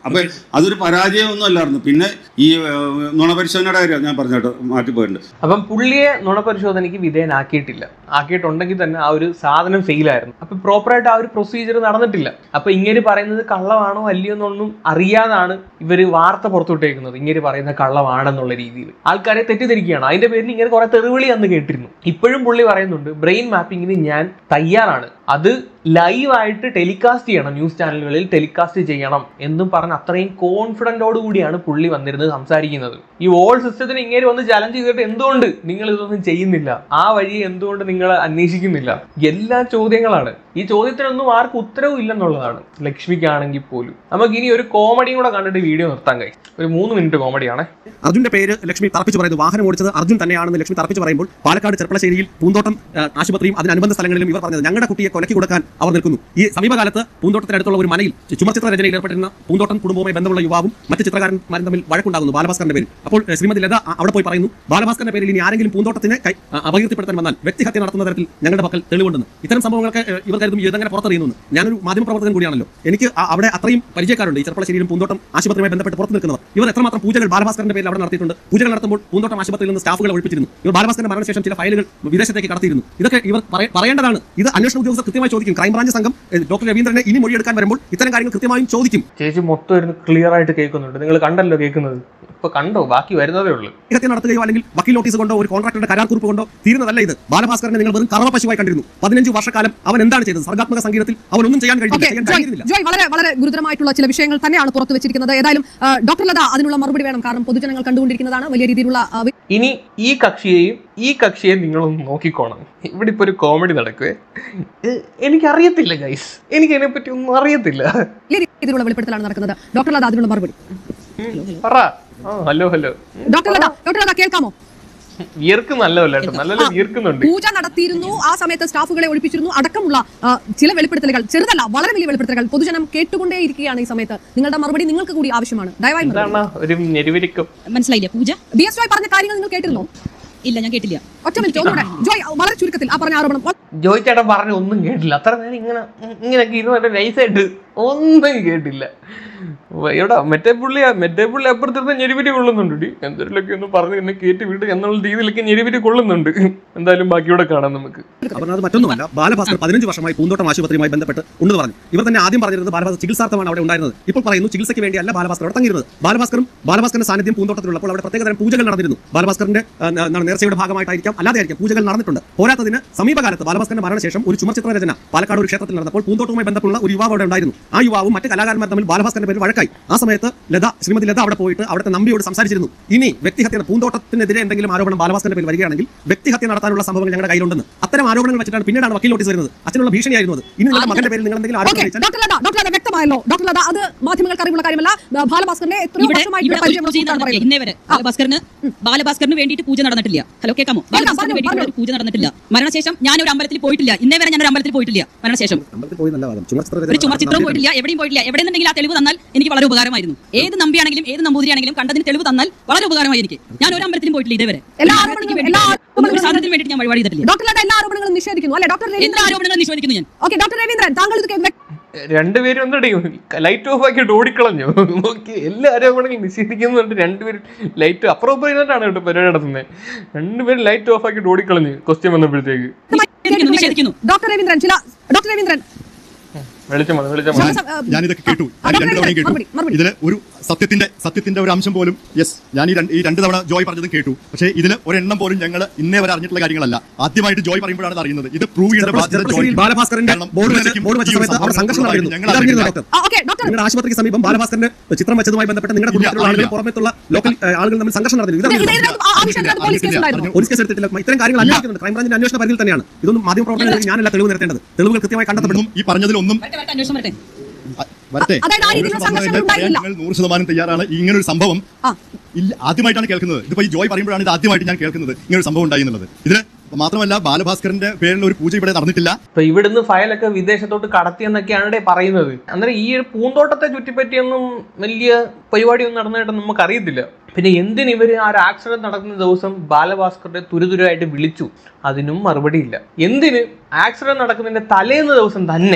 അപ്പൊ അതൊരു പരാജയമൊന്നും അല്ലായിരുന്നു പിന്നെ ഈ ഏഹ്, നുണപരിശോധനയുടെ കാര്യം ഞാൻ പറഞ്ഞോട്ട് മാറ്റിപ്പോയിട്ടുണ്ട് അപ്പം പുള്ളിയെ നുണപരിശോധനയ്ക്ക് വിധേയനാക്കിയിട്ടില്ല ആക്കിയിട്ടുണ്ടെങ്കിൽ തന്നെ ആ ഒരു സാധനം ഫെയിലായിരുന്നു അപ്പൊ പ്രോപ്പറായിട്ട് ആ ഒരു പ്രൊസീജിയർ നടന്നിട്ടില്ല അപ്പൊ ഇങ്ങനെ പറയുന്നത് കള്ളമാണോ അല്ലയോ എന്നൊന്നും അറിയാതാണ് ഇവര് വാർത്ത പുറത്തുവിട്ടേക്കുന്നത് ഇങ്ങനെ പറയുന്ന കള്ളമാണെന്നുള്ള രീതിയിൽ ആൾക്കാരെ തെറ്റിദ്ധരിക്കുകയാണ് അതിന്റെ പേരിൽ ഇങ്ങനെ കുറെ തെറിവിളി അന്ന് കേട്ടിരുന്നു ഇപ്പോഴും പുള്ളി പറയുന്നുണ്ട് ബ്രെയിൻ മാപ്പിങ്ങിന് ഞാൻ തയ്യാറാണ് അത് ലൈവായിട്ട് ടെലികാസ്റ്റ് ചെയ്യണം ന്യൂസ് ചാനലുകളിൽ ടെലികാസ്റ്റ് ചെയ്യണം എന്നും പറഞ്ഞ് അത്രയും കോൺഫിഡൻറ്റോട് കൂടിയാണ് പുള്ളി വന്നിരുന്നത് സംസാരിക്കുന്നത് ഈ ഓൾ സിസ്റ്റത്തിന് ഇങ്ങനെ വന്ന് ചലഞ്ച് ചെയ്തിട്ട് എന്തുകൊണ്ട് നിങ്ങൾ ഇതൊന്നും ചെയ്യുന്നില്ല ആ വഴി എന്തുകൊണ്ട് നിങ്ങൾ അന്വേഷിക്കുന്നില്ല എല്ലാ ചോദ്യങ്ങളാണ് ഈ ചോദ്യത്തിനൊന്നും ആർക്കും ഉത്തരവും ഇല്ലെന്നുള്ളതാണ് ലക്ഷ്മിക്കാണെങ്കിൽ പോലും നമുക്ക് ഇനി ഒരു കോമഡിയും കൂടെ കണ്ടിട്ട് വീഡിയോ നിർത്താൻ കഴിയും ഒരു മൂന്ന് മിനിറ്റ് കോമഡിയാണേ അർജുന്റെ പേര് ലക്ഷ്മി തർപ്പിച്ച് പറയുന്നു വാഹനം ഓടിച്ചത് അർജുൻ തന്നെയാണെന്ന് ലക്ഷ്മി തർപ്പിച്ച് പറയുമ്പോൾ പാലക്കാട് ചെർപ്പളശ്ശേരിയിൽ പൂന്തോട്ടം ആ, ആശുപത്രിയും അതിനനുബന്ധ സ്ഥലങ്ങളിലും ഇവർ പറഞ്ഞത് ഞങ്ങളുടെ കുട്ടിയെ കൊലക്കി കൊടുക്കാൻ അവർ നിൽക്കുന്നു ഈ സമീപകാലത്ത് പൂന്തോട്ടത്തിനടുത്തുള്ള ഒരു മനയിൽ ചുമർചിത്ര രചനയിൽ ഏർപ്പെട്ടിരുന്ന പൂന്തോട്ടം കുടുംബവുമായി ബന്ധമുള്ള യുവാവും മറ്റ് ചിത്രകാരന്മാരും തമ്മിൽ വഴക്കുണ്ടാകുന്നു ബാലഭാസ്കറിന്റെ പേരിൽ അപ്പോൾ ഏ, ശ്രീമതി ലത ആ, അവിടെ പോയി പറയുന്നു ബാലഭാസ്കറിന്റെ പേരിൽ ഇനി ആരെങ്കിലും പൂന്തോട്ടത്തിനെ കൈ- ആ, അപകീർത്തിപ്പെടുത്താൻ വന്നാൽ വ്യക്തിഹത്യ നടത്തുന്ന തരത്തിൽ ഞങ്ങളുടെ പക്കൽ തെളിവുണ്ടെന്ന് ഇത്തരം സംഭവങ്ങളൊക്കെ ഏ, ഇവർ കരുതും ഇതങ്ങനെ പുറത്തറിയുന്നു ഞാനൊരു മാധ്യമപ്രവർത്തകൻ കൂടിയാണല്ലോ എനിക്ക് ആ- അവിടെ അത്രയും പരിചയക്കാരുണ്ട് ഈ ചെർപ്പളശ്ശേരിയിലും പൂന്തോട്ടം ആശുപത്രിയുമായി ബന്ധപ്പെട്ട് പുറത്ത് നിൽക്കുന്നവർ ഇവർ എത്രമാത്രം പൂജകൾ ബാലഭാസ്കറിന്റെ പേരിൽ അവിടെ നടത്തിയിട്ടുണ്ട് പൂജകൾ നടത്തുമ്പോൾ പൂന്തോട്ടം ആശുപത്രിയിൽ നിന്ന് സ്റ്റാഫുകളെ ഒഴിപ്പിച്ചിരുന്നു ഇവർ ബാലഭാസ്കറിന്റെ മരണശേഷം ചില ഫയലുകൾ വിദേശത്തേക്ക് കടത്തിയിരുന്നു ഇതൊക്കെ ഇവർ പറയ- പറയേണ്ടതാണ് ഇത് അന്വേഷണ ഉദ്യോഗസ്ഥർ കൃത്യമായി ചോദിക്കും ക്രൈംബ്രാഞ്ച് സംഘം ഏ, ഡോക്ടർ രവീന്ദ്രനെ ഇനി മൊഴിയെടുക്കാൻ വരുമ്പോൾ ഇത്തരം കാര്യങ്ങൾ കൃത്യമായും ചോദിക്കും ചേച്ചി മൊത്തം ഇരുന്ന് ക്ലിയർ ആയിട്ട് കേൾക്കുന്നുണ്ട് നിങ്ങൾ കണ്ടല്ലോ കേൾക്കുന്നത് ഇപ്പൊ കണ്ടോ ബാക്കി വരുന്നതേ ഉള്ളൂ ഹത്യ നടത്തുകയോ അല്ലെങ്കിൽ വക്കീൽ നോട്ടീസ് കൊണ്ടോ ഒരു കോൺട്രാക്ടറുടെ കരാർ കുറിപ്പ് കൊണ്ടോ തീരുന്നതല്ല ഇത് ബാലഭാസ്കറിനെ നിങ്ങൾ വെറും കറവ പശുവായി കണ്ടിരുന്നു പതിനഞ്ച് വർഷക്കാലം അവൻ എന്താണ് ചെയ്തത് സർഗാത്മക സംഗീതത്തിൽ അവൻ ഒന്നും ചെയ്യാൻ കഴിഞ്ഞില്ല ഓക്കെ ചെയ്യാൻ ജോയ് കഴിയുന്നില്ല ജോയ് വളരെ വളരെ ഗുരുതരമായിട്ടുള്ള ചില വിഷയങ്ങൾ തന്നെയാണ് പുറത്തു വെച്ചിരിക്കുന്നത് ഏതായാലും ആ, ഡോക്ടർ ലത അതിനുള്ള മറുപടി വേണം കാരണം പൊതുജനങ്ങൾ കണ്ടുകൊണ്ടിരിക്കുന്നതാണ് വലിയ രീതിയിലുള്ള ആ, വി- ഇനി ഈ കക്ഷിയെയും ഈ കക്ഷിയെയും നിങ്ങളൊന്ന് നോക്കിക്കോണം ഇവിടെ ഇപ്പൊ ഒരു കോമഡി നടക്കുവേ എ- എനിക്കറിയത്തില്ല ഗൈസ് എനിക്ക് അതിനെപ്പറ്റി ഒന്നും അറിയത്തില്ല വലിയ രീതിയിലുള്ള വെളിപ്പെടുത്തലാണ് നടക്കുന്നത് ഡോക്ടർ ലത അതിനുള്ള മറുപടി പറ ആ hello hello doctor Latha doctor Latha കേൾക്കാമോ വിയർക്ക് നല്ലതല്ല കേട്ടോ നല്ല വിയർക്കുന്നുണ്ട് പൂജ നടത്തിയിരുന്നു ആ സമയത്ത് സ്റ്റാഫുകളെ ഒഴിപ്പിച്ചിരുന്നു അടക്കമുള്ള ആ, ചില വെളിപ്പെടുത്തലുകൾ ചെറുതല്ല വളരെ വലിയ വെളിപ്പെടുത്തലുകൾ പൊതുജനം കേട്ടുകൊണ്ടേയിരിക്കുകയാണ് ഈ സമയത്ത് നിങ്ങളുടെ മറുപടി നിങ്ങൾക്ക് കൂടി ആവശ്യമാണ് ദയവായി മറുപടി. എന്താണ് ഒരു ഞെരുവിരിക്കും മനസ്സിലായില്ല പൂജ ബി എസ് ജോയ് പറഞ്ഞ കാര്യങ്ങൾ നിങ്ങൾ കേട്ടിരുന്നോ ഇല്ല ഞാൻ കേട്ടില്ല ഒറ്റ മിനിറ്റ് ഒന്നുകൂടെ ജോയ് വളരെ ചുരുക്കത്തിൽ ആ പറഞ്ഞ ആരോപണം ജോയ് ചേട്ടൻ പറഞ്ഞ ഒന്നും കേട്ടില്ല അത്ര നേരം ഇങ്ങനെ ഉം, ഇങ്ങനെയൊക്കെ ഇരുന്നിട്ട് നൈസായിട്ട് ഒന്നും കേട്ടില്ല വ- എടാ മറ്റേ പുള്ളി മറ്റേ പുള്ളി അപ്പുറത്തിരുന്ന് ഞെരുവിരി കൊള്ളുന്നുണ്ട് എന്തെങ്കിലുമൊക്കെ ഒന്ന് പറഞ്ഞ് എന്നെ കയറ്റി വിട്ട് എന്നുള്ള രീതിയിലൊക്കെ ഞെരുവിരി കൊള്ളുന്നുണ്ട് എന്തായാലും ബാക്കിയൂടെ കാണാം നമുക്ക് അവർ അത് മറ്റൊന്നുമല്ല ബാലഭാസ്കർ പതിനഞ്ച് വർഷമായി പൂന്തോട്ടം ആശുപത്രിയുമായി ബന്ധപ്പെട്ട് ഉണ്ടെന്ന് പറഞ്ഞു ഇവർ തന്നെ ആദ്യം പറഞ്ഞിരുന്നത് ബാലഭാസ്കർ ചികിത്സാർത്ഥമാണ് അവിടെ ഉണ്ടായിരുന്നത് ഇപ്പോൾ പറയുന്നു ചികിത്സയ്ക്ക് വേണ്ടിയല്ല ബാലഭാസ്കർ അവിടെ തങ്ങിയിരുന്നത് ബാലഭാസ്കറും ബാലഭാസ്കറിന്റെ സാന്നിധ്യം പൂന്തോട്ടത്തിലുള്ളപ്പോൾ അവിടെ പ്രത്യേക തരം പൂജകൾ നടന്നിരുന്നു ബാലഭാസ്കറിന്റെ ആ, എന്താണ് നേർച്ചയുടെ ഭാഗമായിട്ടായിരിക്കാം അല്ലാതെ ആയിരിക്കാം പൂജകൾ നടന്നിട്ടുണ്ട് പോരാത്തതിന് സമീപകാലത്ത് ബാലഭാസ്കറിന്റെ മരണശേഷം ഒരു ചുമർചിത്ര രചന പാലക്കാട് ഒരു ക്ഷേത്രത്തിൽ നടന്നപ്പോൾ പൂന്തോട്ടവുമായി ബന്ധപ്പെട്ടുള്ള ഒരു യുവാവ് അവിടെ ഉണ്ടായിരുന്നു ആ യുവാവും മറ്റ് കലാകാരന്മാർ തമ്മിൽ ബാലഭാസ്കറിന്റെ പേര് വഴക്കായി ആ സമയത്ത് ലത ശ്രീമതി ലത അവിടെ പോയിട്ട് അവിടുത്തെ നമ്പിയോട് സംസാരിച്ചിരുന്നു ഇനി വ്യക്തിഹത്യ പൂന്തോട്ടത്തിനെതിരെ എന്തെങ്കിലും ആരോപണം ബാലഭാസ്കറിന്റെ പേരിൽ വരികയാണെങ്കിൽ വ്യക്തിഹത്യ നടത്താനുള്ള സംഭവങ്ങൾ ഞങ്ങളുടെ കയ്യിലുണ്ടെന്ന് അത്തരം ആരോപണങ്ങൾ വെച്ചിട്ടാണ് പിന്നീടാണ് വക്കീൽ നോട്ടീസ് വരുന്നത് അച്ഛനുള്ള ഭീഷണിയായിരുന്നു അത് ഇനി നിങ്ങളുടെ മകന്റെ പേരിൽ നിങ്ങൾ എന്തെങ്കിലും ഓക്കെ ആരോപണം വെച്ചാൽ ഡോക്ടർ ലത ഡോക്ടർ ലത വ്യക്തമായല്ലോ ഡോക്ടർ ലത അത് മാധ്യമങ്ങൾക്ക് അറിവുള്ള കാര്യമല്ല ആ, ബാലഭാസ്കറിനെ എത്രയോ ഇവിടെ വർഷമായിട്ട് ഇവിടെ ഒരു പരിചയമുള്ള പൂജയും സുഹൃത്താണ് നടന്നിട്ടില്ല പറയുന്നത്. ഇന്നേ വരെ ബാലഭാസ്കറിന് ബാലഭാസ്കറിന് വേണ്ടിയിട്ട് പൂജ നടന്നിട്ടില്ല ഹലോ കേൾക്കാമോ ബാലഭാസ്കറിന് പറഞ്ഞോ, വേണ്ടിയിട്ട് പറഞ്ഞോ. ഒരു പൂജ നടന്നിട്ടില്ല മരണശേഷം ഞാൻ ഒരു അമ്പലത്തിൽ പോയിട്ടില്ല ഇന്നേ വരെ ഞാൻ ഒരു അമ്പലത്തിൽ പോയിട്ടില്ല മരണശേഷം അമ്പലത്തിൽ പോയി നല്ല വാദം ചുമർചിത്ര ഒരു ചുമർ ചിത്രവും പോയിട്ടില്ല എവിടെയും പോയിട്ടില്ല എവിടെ നിന്നെങ്കിലും ആ തെളിവ് തന്നാൽ എനിക്ക് വളരെ ഉപകാരമായിരുന്നു ഏത് നമ്പിയാണെങ്കിലും ഏത് നമ്പൂതിരിയാണെങ്കിലും കണ്ടതിന് തെളിവ് തന്നാൽ വളരെ ഉപകാരമായി എനിക്ക് ഞാൻ ഒരു അമ്പലത്തിലും പോയിട്ടില്ല ഇതേവരെ എല്ലാ ഒരു ആരോപണങ്ങളും- വേണ്ടിയിട്ട് എല്ലാ ഒന്നും ഒരു സാധനത്തിന് വേണ്ടിയിട്ട് ഞാൻ വഴിപാട് ചെയ്തിട്ടില്ല ഡോക്ടർ ലത എല്ലാ ആരോപണങ്ങളും നിഷേധിക്കുന്നു അല്ലെ ഡോക്ടർ എല്ലാ രവീന്ദ്രൻ ആരോപണങ്ങളും നിഷേധിക്കുന്നു ഞാൻ ഓക്കെ ഡോക്ടർ രവീന്ദ്രൻ താങ്കൾ ഇത് കേ- രണ്ടുപേരും ഒന്നടി ലൈറ്റ് ഓഫ് ആക്കിയിട്ട് ഓടിക്കളഞ്ഞു നോക്കി എല്ലാ ആരോപണങ്ങളും നിഷേധിക്കുന്നുണ്ട് രണ്ടുപേരും ലൈറ്റ് അപ്രോപ്രിയറ്റാണ് കേട്ടോ പരിപാടി നടത്തുന്നത് രണ്ടുപേരും ലൈറ്റ് ഓഫ് ആക്കിയിട്ട് ഓടിക്കളഞ്ഞു ക്വസ്റ്റ്യൻ വന്നപ്പോഴത്തേക്ക് നിഷേധിക്കുന്നു നിഷേധിക്കുന്നു ഡോക്ടർ രവീന്ദ്രൻ ചില ഡോക്ടർ രവീന്ദ്രൻ വെളിച്ചം വന്നു വെളിച്ചം ചില വന്നു സ- ആ, ഞാനിതൊക്കെ കേട്ടു ആ, രണ്ട് ഡോക്ടർ തവണയും കേട്ടു മറുപടി, മറുപടി. ഇതില് ഒരു സത്യത്തിന്റെ സത്യത്തിന്റെ ഒരു അംശം പോലും യെസ് ഞാൻ ഈ രണ്ട് ഈ രണ്ട് തവണ ജോയ് പറഞ്ഞതും കേട്ടു പക്ഷേ ഇതിൽ ഒരെണ്ണം പോലും ഞങ്ങൾ ഇന്നേ വരെ അറിഞ്ഞിട്ടുള്ള കാര്യങ്ങളല്ല ആദ്യമായിട്ട് ജോയ് പറയുമ്പോഴാണ് ഇത് അറിയുന്നത് ഇത് പ്രൂവ് ചെയ്യേണ്ട ബാധ്യത ചെർപ്പളശ്ശേരിയിൽ ജോയ്ക്ക്. ബാലഭാസ്കറിന്റെ കാരണം ബോർഡ് വെച്ച് ഇതുവരെയ്ക്കും ബോർഡ് വെച്ച ഈ ഒരു സമയത്ത് അവിടെ സംഘർഷം സംഭവം നടന്നിരുന്നു ഞങ്ങൾ ഇതറിഞ്ഞിരുന്നു അറിഞ്ഞില്ല. ഡോക്ടർ ആ, ഓക്കെ ഡോക്ടർ നിങ്ങളുടെ ആശുപത്രിക്ക് സമീപം ബാലഭാസ്കറിന്റെ ചിത്രം വെച്ചതുമായി ബന്ധപ്പെട്ട് നിങ്ങളുടെ കുടുംബത്തിലുള്ള ആളുകൾ അറിയില്ല. പുറമെത്തുള്ള ലോക്കൽ ഏ, ആളുകൾ തമ്മിൽ സംഘർഷം നടന്നിരുന്നു ഇത് ഇതറിഞ്ഞിരുന്നു ഇതിനകത്ത് ആ- ആ വിഷയത്തിനകത്ത് പോലീസ് കേസ് ഉണ്ടായിരുന്നു പോലീസ് കേസ് എടുത്തിട്ടില്ല ഇത്തരം കാര്യങ്ങൾ അന്വേഷിക്കുന്നുണ്ട് ക്രൈംബ്രാഞ്ചിന്റെ അന്വേഷണ പരിധിയിൽ തന്നെയാണ് ഇതൊന്നും മാധ്യമപ്രവർത്തകർക്ക് ഞാനല്ല തെളിവ് നിരത്തേണ്ടത് തെളിവുകൾ കൃത്യമായി കണ്ടെത്തപ്പെടും ഒന്നും ഈ പറഞ്ഞതിലൊന്നും വരട്ടെ വരട്ടെ അന്വേഷണം വരട്ടെ അ- വരട്ടെ അതായത് ആ രീതിയിലുള്ള സംഘർഷങ്ങൾ ഉണ്ടായില്ല. ഞങ്ങൾ നൂറ് ശതമാനം തയ്യാറാണ് ഇങ്ങനെ ഒരു സംഭവം ആ. ഇല്ല ആദ്യമായിട്ടാണ് കേൾക്കുന്നത് ഇതിപ്പോ ഈ ജോയ് പറയുമ്പോഴാണ് ഇത് ആദ്യമായിട്ട് ഞാൻ കേൾക്കുന്നത് ഇങ്ങനെ ഒരു സംഭവം ഉണ്ടായി എന്നുള്ളത് ഇതിന് മാത്രമല്ല ബാലഭാസ്കറിന്റെ പേരിൽ ഒരു പൂജ ഇവിടെ നടന്നിട്ടില്ല ഇപ്പൊ ഇവിടുന്ന് ഫയലൊക്കെ വിദേശത്തോട്ട് കടത്തിയെന്നൊക്കെയാണ് ഇവിടെ പറയുന്നത് അന്നേരം ഈ ഒരു പൂന്തോട്ടത്തെ ചുറ്റിപ്പറ്റിയൊന്നും വലിയ പരിപാടിയൊന്നും നടന്നതായിട്ട് നമുക്ക് അറിയത്തില്ല പിന്നെ എന്തിന് ഇവര് ആ ഒരു ആക്സിഡന്റ് നടക്കുന്ന ദിവസം ബാലഭാസ്കറിന്റെ തുരുതുരായിട്ട് വിളിച്ചു അതിനും മറുപടിയില്ല എന്തിന് ആക്സിഡന്റ് നടക്കുന്നതിന്റെ തലേന്ന് ദിവസം തന്നെ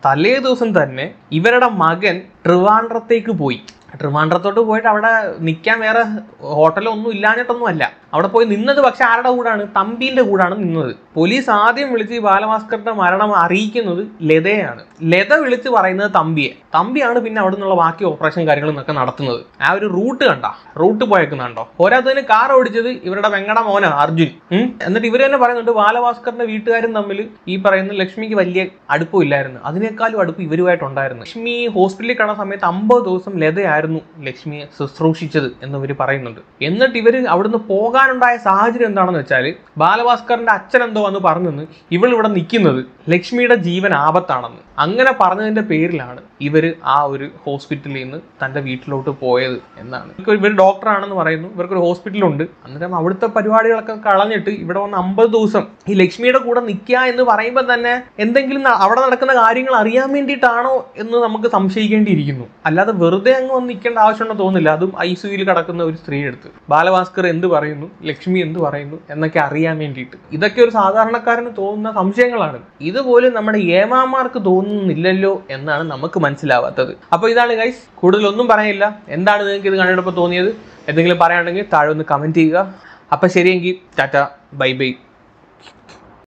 തലേ ദിവസം തന്നെ ഇവരുടെ മകൻ ട്രിവാൻഡ്രത്തേക്ക് പോയി ട്രിവാൻഡ്രത്തോട്ട് പോയിട്ട് അവിടെ നിൽക്കാൻ വേറെ ഹോട്ടലോ ഒന്നും ഇല്ലാഞ്ഞിട്ടൊന്നും അല്ല അവിടെ പോയി നിന്നത് പക്ഷെ ആരുടെ കൂടാണ് തമ്പീന്റെ കൂടാണ് നിന്നത് പോലീസ് ആദ്യം വിളിച്ച് ഈ ബാലഭാസ്കറിന്റെ മരണം അറിയിക്കുന്നത് ലതയാണ് ലത വിളിച്ച് പറയുന്നത് തമ്പിയെ തമ്പിയാണ് പിന്നെ അവിടെ നിന്നുള്ള ബാക്കി ഓപ്പറേഷൻ കാര്യങ്ങളും ഒക്കെ നടത്തുന്നത് ആ ഒരു റൂട്ട് കണ്ട റൂട്ട് പോയേക്കുന്നുണ്ടോ പോരാത്തതിന് കാർ ഓടിച്ചത് ഇവരുടെ വെങ്കട മോനാണ് അർജുൻ ഉം. എന്നിട്ട് ഇവർ തന്നെ പറയുന്നുണ്ട് ബാലഭാസ്കറിന്റെ വീട്ടുകാരും തമ്മിൽ ഈ പറയുന്ന ലക്ഷ്മിക്ക് വലിയ അടുപ്പമില്ലായിരുന്നു അതിനേക്കാളും അടുപ്പ് ഇവരുമായിട്ടുണ്ടായിരുന്നു ലക്ഷ്മി ഹോസ്പിറ്റലിൽ കിടന്ന സമയത്ത് അമ്പത് ദിവസം ലതയായിരുന്നു ലക്ഷ്മിയെ ശുശ്രൂഷിച്ചത് എന്ന് ഇവർ പറയുന്നുണ്ട് എന്നിട്ട് ഇവർ അവിടുന്ന് പോകാനുണ്ടായ സാഹചര്യം എന്താണെന്ന് വെച്ചാൽ ബാലഭാസ്കറിന്റെ അച്ഛൻ എന്തോ വന്ന് പറഞ്ഞെന്ന് ഇവൾ ഇവിടെ നിൽക്കുന്നത് ലക്ഷ്മിയുടെ ജീവൻ ആപത്താണെന്ന് അങ്ങനെ പറഞ്ഞതിന്റെ പേരിലാണ് ഇവര് ആ ഒരു ഹോസ്പിറ്റലിൽ നിന്ന് തന്റെ വീട്ടിലോട്ട് പോയത് എന്നാണ് ഇവർ ഡോക്ടറാണെന്ന് പറയുന്നു ഇവർക്കൊരു ഹോസ്പിറ്റലുണ്ട് അന്നേരം അവിടുത്തെ പരിപാടികളൊക്കെ കളഞ്ഞിട്ട് ഇവിടെ വന്ന് അമ്പത് ദിവസം ഈ ലക്ഷ്മിയുടെ കൂടെ നിൽക്കുക എന്ന് പറയുമ്പോൾ തന്നെ എന്തെങ്കിലും ന- അവിടെ നടക്കുന്ന കാര്യങ്ങൾ അറിയാൻ വേണ്ടിയിട്ടാണോ എന്ന് നമുക്ക് സംശയിക്കേണ്ടിയിരിക്കുന്നു അല്ലാതെ വെറുതെ അങ്ങ് വന്ന് നിൽക്കേണ്ട ആവശ്യമുണ്ടെന്ന് തോന്നുന്നില്ല അതും ഐ സിയുയിൽ കിടക്കുന്ന ഒരു സ്ത്രീ എടുത്ത് ബാലഭാസ്കർ എന്ത് പറയുന്നു ലക്ഷ്മി എന്ത് പറയുന്നു എന്നൊക്കെ അറിയാൻ വേണ്ടിയിട്ട് ഇതൊക്കെ ഒരു സാധാരണക്കാരന് തോന്നുന്ന സംശയങ്ങളാണ് ഇതുപോലും നമ്മുടെ ഏമാമാർക്ക് തോന്നുന്നില്ലല്ലോ എന്നാണ് നമുക്ക് മനസ്സിലാവാത്തത് അപ്പോൾ ഇതാണ് ഗൈസ് കൂടുതലൊന്നും പറയാനില്ല എന്താണ് നിങ്ങൾക്ക് ഇത് കണ്ടിട്ടപ്പോൾ തോന്നിയത് എന്തെങ്കിലും പറയാനുണ്ടെങ്കിൽ താഴെ ഒന്ന് കമൻറ്റ് ചെയ്യുക അപ്പം ശരിയെങ്കിൽ ടാറ്റ ബൈ ബൈ